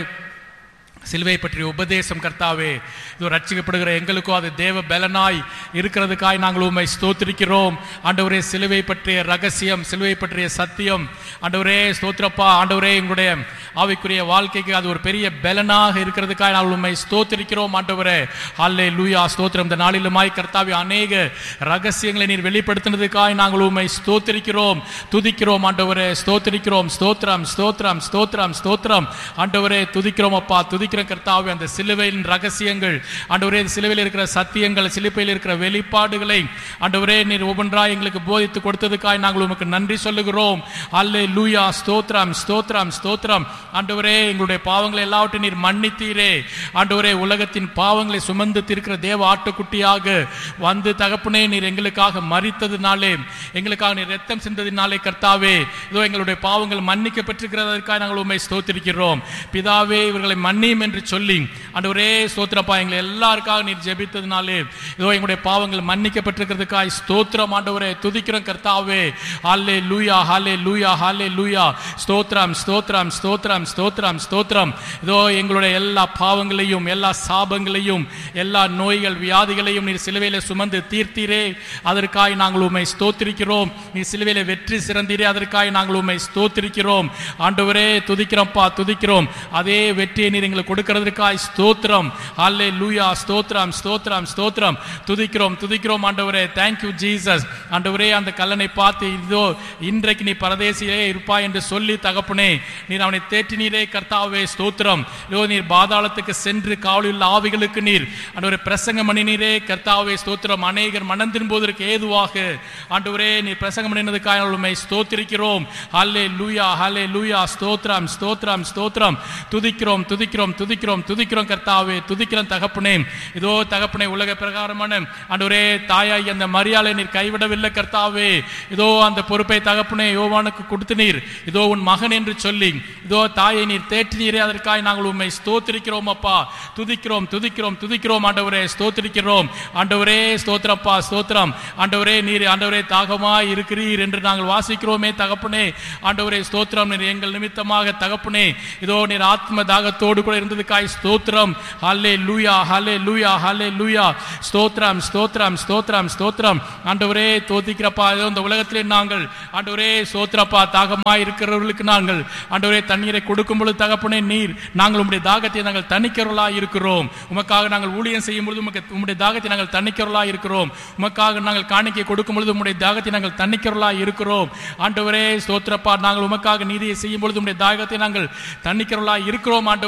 சிலுவை பற்றிய உபதேசம் கர்த்தாவே இது ரட்சிக்கப்படுகிற எங்களுக்கும் அது தேவ பலனாய் இருக்கிறதுக்காய் நாங்கள் உண்மை ஸ்தோத்திரிக்கிறோம் ஆண்டவரே சிலுவை பற்றிய ரகசியம் சிலுவை பற்றிய சத்தியம் ஆண்டவரே ஸ்தோத்திரப்பா ஆண்டவரே எங்களுடைய ஆவிக்குரிய வாழ்க்கைக்கு அது ஒரு பெரிய பலனாக இருக்கிறதுக்காய் நாங்கள் உண்மை ஸ்தோத்திரிக்கிறோம் ஆண்டவரே அல்லே லூயா ஸ்தோத்திரம் இந்த நாளிலுமாய் கர்த்தாவே அநேக ரகசியங்களை நீர் வெளிப்படுத்தினதுக்காய் நாங்கள் உண்மை ஸ்தோத்திரிக்கிறோம் துதிக்கிறோம் ஆண்டவரே ஸ்தோத்திரிக்கிறோம் ஸ்தோத்திரம் ஸ்தோத்திரம் ஸ்தோத்திரம் ஸ்தோத்திரம் ஆண்டவரே துதிக்கிறோம் அப்பா துதிக்கிறோம் கர்த்தாவே அந்த சிலுவையின் ரகசியங்கள் ஆண்டவரே சிலுவையில் இருக்கிற சத்தியங்கள் சிலுவையில் இருக்கிற வெளிப்பாடுகளை ஆண்டவரே நீர் ஒவ்வொன்றாய் எங்களுக்கு போதித்து கொடுத்ததுக்காய் நாங்கள் உமக்கு நன்றி சொல்லுகிறோம் அல்லே லூயா ஸ்தோத்திரம் ஸ்தோத்திரம் ஸ்தோத்திரம் ஆண்டவரே எங்களுடைய பாவங்களை எல்லாவற்றையும் நீர் மன்னித்தீரே ஆண்டவரே உலகத்தின் பாவங்களை சுமந்து தீர்க்கிற தேவ ஆட்டுக்குட்டியாக வந்து தகப்பனே நீர் எங்களுக்காக மறித்ததினாலே எங்களுக்காக நீர் ரத்தம் சிந்ததினாலே கர்த்தாவே இதோ எங்களுடைய பாவங்கள் மன்னிக்கப்பட்டிருக்கிறதற்காக நாங்கள் உண்மை ஸ்தோத்திரிக்கிறோம் பிதாவே இவர்களை மன்னியும் என்று சொல்லி ஆண்டவரே ஸ்தோத்திரப்பா எங்களை எல்லாருக்காக நீர் ஜெபித்ததினாலே இதோ எங்களுடைய பாவங்கள் மன்னிக்கப்பட்டிருக்கிறதுக்காய் ஸ்தோத்திரம் ஆண்டவரே துதிக்கிறோம் கர்த்தாவே ஹாலே லூயா ஹாலே லூயா ஹாலே லூயா ஸ்தோத்திரம் ஸ்தோத்திரம் ஸ்தோத்திரம் ஸ்தோத்திரம் ஸ்தோத்திரம் இதோ எங்களுடைய எல்லா பாவங்களையும் எல்லா சாபங்களையும் எல்லா நோய்கள் வியாதிகளையும் நீர் சிலுவையில சுமந்து தீர்த்தீரே அதற்காய் நாங்கள் உண்மை ஸ்தோத்திரிக்கிறோம் நீ சிலுவையில வெற்றி சிறந்தீரே அதற்காய் நாங்கள் உண்மை ஸ்தோத்திரிக்கிறோம் ஆண்டவரே துதிக்கிறோம்ப்பா துதிக்கிறோம் அதே வெற்றியை நீர் எங்களுக்கு கொடுக்கிறதுக்காய் ஸ்தோத்திரம் ஹாலே லூயா ஸ்தோத்திரம் ஸ்தோத்திரம் ஸ்தோத்திரம் துதிக்கிறோம் துதிக்கிறோம் ஆண்டவரே தேங்க்யூ ஜீசஸ் ஆண்டவரே அந்த கல்லனை பார்த்து இதோ இன்றைக்கு நீ பரதேசியிலே இருப்பாய் என்று சொல்லி தகப்பனே நீர் அவனை தேற்றினீரே கர்த்தாவே ஸ்தோத்திரம் இதோ நீர் பாதாளத்துக்கு சென்று காவலில் ஆவிகளுக்கு நீர் ஆண்டவரே பிரசங்கம் பண்ணினீரே கர்த்தாவே ஸ்தோத்திரம் அநேகர் மனம் திரும்புவதற்கு ஏதுவாக ஆண்டவரே நீர் பிரசங்கம் பண்ணினதுக்காக உண்மை ஸ்தோத்திரிக்கிறோம் ஹல்லே லூயா ஹல்லே லூயா ஸ்தோத்திரம் ஸ்தோத்திரம் ஸ்தோத்திரம் துதிக்கிறோம் துதிக்கிறோம் துதிக்கிறோம் துதிக்கிறோம் கர்த்தாவே துதிக்கிறோம் தகப்பனே இதோ தகப்பனே உலக பிரகாரமான ஆண்டவரே தாயாய் அந்த மரியாதை நீர் கைவிடவில்லை கர்த்தாவே இதோ அந்த பொறுப்பை தகப்பனே யோவானுக்கு கொடுத்து நீர் இதோ உன் மகன் என்று சொல்லி இதோ தாயை நீர் தேற்றினீரே அதற்காக நாங்கள் உண்மை ஸ்தோத்திரிக்கிறோம் அப்பா துதிக்கிறோம் துதிக்கிறோம் துதிக்கிறோம் ஆண்டவரே ஸ்தோத்திரிக்கிறோம் ஆண்டவரே ஸ்தோத்திரப்பா ஸ்தோத்திரம் ஆண்டவரே நீர் ஆண்டவரே தாகமாய் இருக்கிறீர் என்று நாங்கள் வாசிக்கிறோமே தகப்பனே ஆண்டவரே ஸ்தோத்திரம் நீர் எங்கள் நிமித்தமாக தகப்பனே இதோ நீர் ஆத்ம தாகத்தோடு கூட இருந்ததுக்காய் ஸ்தோத்திரம் ஹல்லே லூயா ஹல்லே லூயா ஹல்லே லூயா ஸ்தோத்திரம் ஸ்தோத்திரம் ஸ்தோத்திரம் ஸ்தோத்திரம் ஆண்டவரே தோத்திக்கிறப்பா இதோ இந்த உலகத்திலே நாங்கள் ஆண்டவரே ஸ்தோத்திரப்பா தாகமாய் இருக்கிறவர்களுக்கு நாங்கள் ஆண்டவரே தண்ணீரை கொடுக்கும் பொழுது தகப்பனே நீர் நாங்கள் உம்முடைய தாகத்தை நாங்கள் தணிக்கிறவர்களாய் இருக்கிறோம் உமக்காக நாங்கள் ஊழியம் செய்யும் பொழுது உமக்கு உம்முடைய தாகத்தை நாங்கள் தணிக்கிறவர்களாய் இருக்கிறோம் உமக்காக நாங்கள் காணிக்கை கொடுக்கும் பொழுது உம்முடைய தாகத்தை நாங்கள் தணிக்கிறவர்களாய் இருக்கிறோம் ஆண்டவரே ஸ்தோத்திரப்பா நாங்கள் உமக்காக நீதியை செய்யும் பொழுது உம்முடைய தாகத்தை நாங்கள் தணிக்கிறவர்களாய் இருக்கிறோம் ஆண்டவரே ஸ்தோத்திர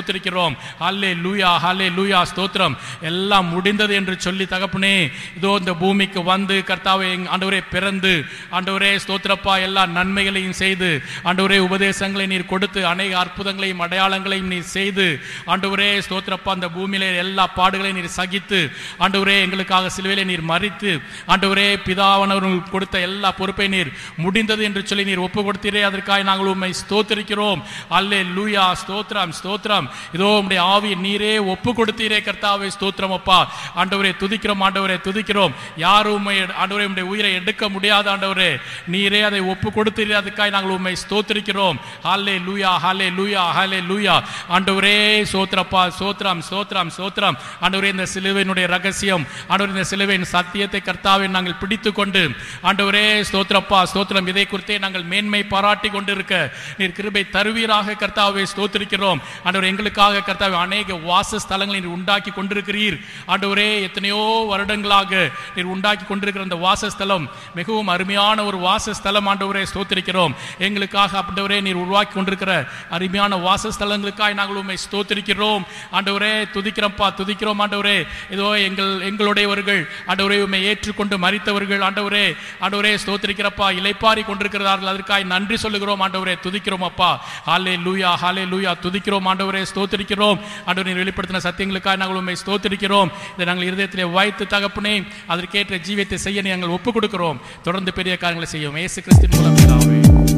ஸ்தோத்திரிக்கிறோம் ஹல்லே லூயா ஹல்லே லூயா ஸ்தோத்திரம் எல்லாம் முடிந்தது என்று சொல்லி தகப்பனே இதோ இந்த பூமிக்கு வந்து கர்த்தாவே எங்க ஆண்டவரே பிறந்து ஆண்டவரே ஸ்தோத்திரப்பா எல்லா நன்மைகளையும் செய்து ஆண்டவரே உபதேசங்களை நீர் கொடுத்து அநேக அற்புதங்களையும் அடையாளங்களையும் நீர் செய்து ஆண்டவரே ஸ்தோத்திரப்பா அந்த பூமியிலே எல்லா பாடுகளையும் நீர் சகித்து ஆண்டவரே எங்களுக்காக சிலுவையிலே நீர் மறித்து ஆண்டவரே பிதாவனவர்கள் கொடுத்த எல்லா பொறுப்பை நீர் முடிந்தது என்று சொல்லி நீர் ஒப்பு கொடுத்தீரே அதற்காக நாங்கள் உண்மை ஸ்தோத்திரிக்கிறோம் அல்லே லூயா ஸ்தோத்திரம் ஸ்தோத்திரம் இதோ உம்முடைய ஆவி நீரே ஒப்பு கொடுத்தீரே கர்த்தாவே ஸ்தோத்திரம் அப்பா ஆண்டவரே துதிக்கிறோம் ஆண்டவரே துதிக்கிறோம் யாரும் உம்மை ஆண்டவரே உம்முடைய உயிரை எடுக்க முடியாத ஆண்டவரே நீரே அதை ஒப்பு கொடுத்தீரே அதுக்காக நாங்கள் உண்மை ஸ்தோத்திரிக்கிறோம் ஹாலே லூயா ஹாலே லூயா ஹாலே லூயா ஆண்டவரே சோத்திரப்பா சோத்திரம் சோத்திரம் சோத்திரம் ஆண்டவரே இந்த சிலுவையினுடைய ரகசியம் ஆண்டவரே இந்த சிலுவையின் சத்தியத்தை கர்த்தாவை நாங்கள் பிடித்து கொண்டு ஆண்டவரே ஸ்தோத்திரப்பா ஸ்தோத்திரம் இதை குறித்தே நாங்கள் மேன்மை பாராட்டி கொண்டிருக்க நீர் கிருபை தருவீராக கர்த்தாவை ஸ்தோத்திரிக்கிறோம் ஆண்டவர் எங்களுக்காக கர்த்தாவை அநேக வாசஸ்தலங்களை நீர் உண்டாக்கி கொண்டிருக்கிறீர் ஆண்டவரே எத்தனையோ வருடங்களாக நீர் உண்டாக்கி கொண்டிருக்கிற அந்த வாசஸ்தலம் மிகவும் அருமையான ஒரு வாசஸ்தலம் ஆண்டவரே ஸ்தோத்திரிக்கிறோம் எங்களுக்காக ஆண்டவரே நீர் உருவாக்கி கொண்டிருக்கிற அருமையான வாசஸ்தலங்களுக்காக நாங்கள் உண்மை ஸ்தோத்திரிக்கிறோம் ஆண்டவரே துதிக்கிறோம்ப்பா துதிக்கிறோம் ஆண்டவரே இதோ எங்கள் எங்களுடையவர்கள் ஆண்டவரே உண்மை ஏற்றுக்கொண்டு மறித்தவர்கள் ஆண்டவரே ஆண்டவரே ஸ்தோத்திரிக்கிறப்பா இலைப்பாரி கொண்டிருக்கிறார்கள் அதற்காக நன்றி சொல்லுகிறோம் ஆண்டவரே துதிக்கிறோம் அப்பா ஹாலே லூயா ஹாலே லூயா துதிக்கிறோம் ஆண்டவரே ஸ்தோத்திரிக்கிறோம் ஆண்டவர் நீர் வெளிப்படுத்தின சத்தியங்களுக்காக நாங்கள் உண்மை ஸ்தோத்திரிக்கிறோம் இதை நாங்கள் இருதயத்திலே வைத்து தகப்பனே அதற்கேற்ற ஜீவியத்தை செய்ய நாங்கள் ஒப்புக் கொடுக்கிறோம் தொடர்ந்து பெரிய காரியங்களை செய்யும் இயேசு கிறிஸ்தின் மூலம் பிதாவே.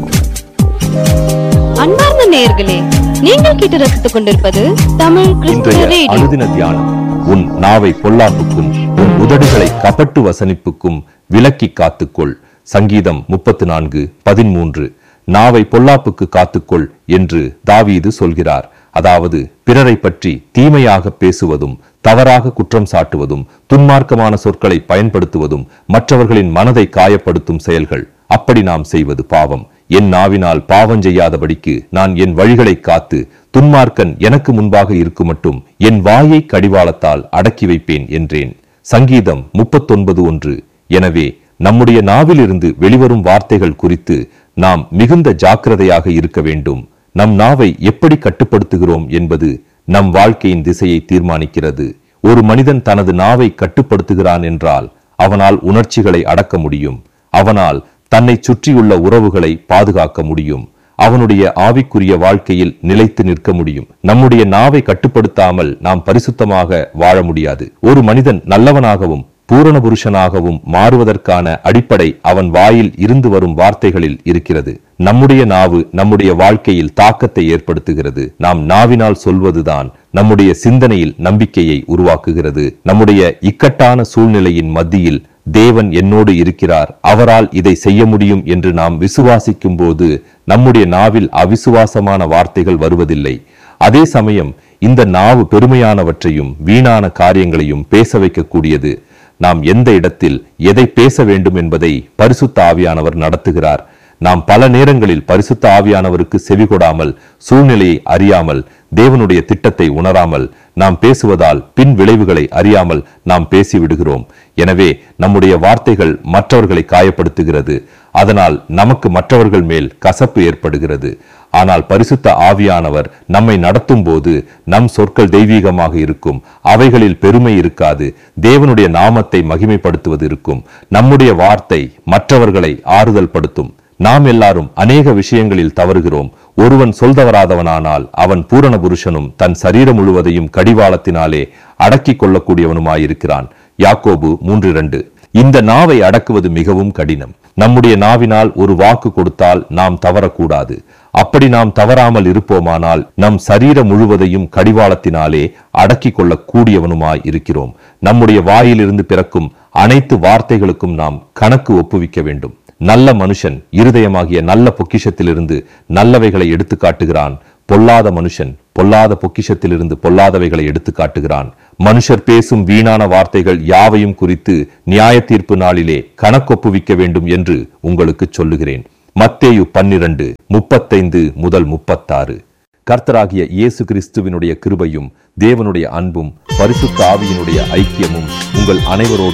அன்பார்ந்த நேயர்களே நீங்கள் கேட்டு ரசித்துக் கொண்டிருப்பது தமிழ் கிறிஸ்துவ இன்றைய ரேடியோ அனுதின தியானம் உன் நாவை பொல்லாப்புக்கும் உன் உதடுகளை கபட்டு வசனிப்புக்கும் விலக்கி காத்துக்கொள் சங்கீதம் முப்பத்து நான்கு பதிமூன்று நாவை பொல்லாப்புக்கு காத்துக்கொள் என்று தாவீது சொல்கிறார் அதாவது பிறரை பற்றி தீமையாக பேசுவதும் தவறாக குற்றம் சாட்டுவதும் துன்மார்க்கமான சொற்களை பயன்படுத்துவதும் மற்றவர்களின் மனதை காயப்படுத்தும் செயல்கள் அப்படி நாம் செய்வது பாவம் என் நாவினால் பாவம் செய்யாதபடிக்கு நான் என் வழிகளை காத்து துன்மார்க்கன் எனக்கு முன்பாக இருக்குமட்டும் என் வாயை கடிவாளத்தால் அடக்கி வைப்பேன் என்றேன் சங்கீதம் முப்பத்தொன்பது ஒன்று எனவே நம்முடைய நாவிலிருந்து வெளிவரும் வார்த்தைகள் குறித்து நாம் மிகுந்த ஜாக்கிரதையாக இருக்க வேண்டும் நம் நாவை எப்படி கட்டுப்படுத்துகிறோம் என்பது நம் வாழ்க்கையின் திசையை தீர்மானிக்கிறது ஒரு மனிதன் தனது நாவை கட்டுப்படுத்துகிறான் என்றால் அவனால் உணர்ச்சிகளை அடக்க முடியும் அவனால் தன்னை சுற்றியுள்ள உறவுகளை பாதுகாக்க முடியும் அவனுடைய ஆவிக்குரிய வாழ்க்கையில் நிலைத்து நிற்க முடியும் நம்முடைய நாவை கட்டுப்படுத்தாமல் நாம் பரிசுத்தமாக வாழ முடியாது ஒரு மனிதன் நல்லவனாகவும் பூரண புருஷனாகவும் மாறுவதற்கான அடிப்படை அவன் வாயில் இருந்து வரும் வார்த்தைகளில் இருக்கிறது நம்முடைய நாவு நம்முடைய வாழ்க்கையில் தாக்கத்தை ஏற்படுத்துகிறது நாம் நாவினால் சொல்வதுதான் நம்முடைய சிந்தனையில் நம்பிக்கையை உருவாக்குகிறது நம்முடைய இக்கட்டான சூழ்நிலையின் மத்தியில் தேவன் என்னோடு இருக்கிறார் அவரால் இதை செய்ய முடியும் என்று நாம் விசுவாசிக்கும் போது நம்முடைய நாவில் அவிசுவாசமான வார்த்தைகள் வருவதில்லை அதே சமயம் இந்த நாவு பெருமையானவற்றையும் வீணான காரியங்களையும் பேச வைக்கக்கூடியது நாம் எந்த இடத்தில் எதை பேச வேண்டும் என்பதை பரிசுத்த ஆவியானவர் நடத்துகிறார் நாம் பல நேரங்களில் பரிசுத்த ஆவியானவருக்கு செவிகொடாமல் சூழ்நிலையை அறியாமல் தேவனுடைய திட்டத்தை உணராமல் நாம் பேசுவதால் பின் விளைவுகளை அறியாமல் நாம் பேசிவிடுகிறோம் எனவே நம்முடைய வார்த்தைகள் மற்றவர்களை காயப்படுத்துகிறது அதனால் நமக்கு மற்றவர்கள் மேல் கசப்பு ஏற்படுகிறது ஆனால் பரிசுத்த ஆவியானவர் நம்மை நடத்தும் போது நம் சொற்கள் தெய்வீகமாக இருக்கும் அவைகளில் பெருமை இருக்காது தேவனுடைய நாமத்தை மகிமைப்படுத்துவது இருக்கும் நம்முடைய வார்த்தை மற்றவர்களை ஆறுதல் படுத்தும் நாம் எல்லாரும் அநேக விஷயங்களில் தவறுகிறோம் ஒருவன் சொல்தவராதவனானால் அவன் பூரண புருஷனும் தன் சரீரம் முழுவதையும் கடிவாளத்தினாலே அடக்கிக் கொள்ளக்கூடியவனுமாயிருக்கிறான் யாக்கோபு மூன்று இரண்டு இந்த நாவை அடக்குவது மிகவும் கடினம் நம்முடைய நாவினால் ஒரு வாக்கு கொடுத்தால் நாம் தவறக்கூடாது அப்படி நாம் தவறாமல் இருப்போமானால் நம் சரீரம் முழுவதையும் கடிவாளத்தினாலே அடக்கிக் கொள்ளக் கூடியவனுமாய் இருக்கிறோம் நம்முடைய வாயிலிருந்து பிறக்கும் அனைத்து வார்த்தைகளுக்கும் நாம் கணக்கு ஒப்புவிக்க வேண்டும் நல்ல மனுஷன் இருதயமாகிய நல்ல பொக்கிஷத்திலிருந்து நல்லவைகளை எடுத்து காட்டுகிறான் பொல்லாத மனுஷன் பொல்லாத பொக்கிஷத்திலிருந்து பொல்லாதவைகளை எடுத்து காட்டுகிறான் மனுஷர் பேசும் வீணான வார்த்தைகள் யாவையும் குறித்து நியாய தீர்ப்பு நாளிலே கணக்கொப்புவிக்க வேண்டும் என்று உங்களுக்கு சொல்லுகிறேன் மத்தேயு பன்னிரண்டு முப்பத்தைந்து முதல் முப்பத்தாறு கர்த்தராகிய இயேசு கிறிஸ்துவினுடைய கிருபையும் தேவனுடைய அன்பும் பரிசுத்த ஆவியினுடைய ஐக்கியமும் உங்கள் அனைவரோடு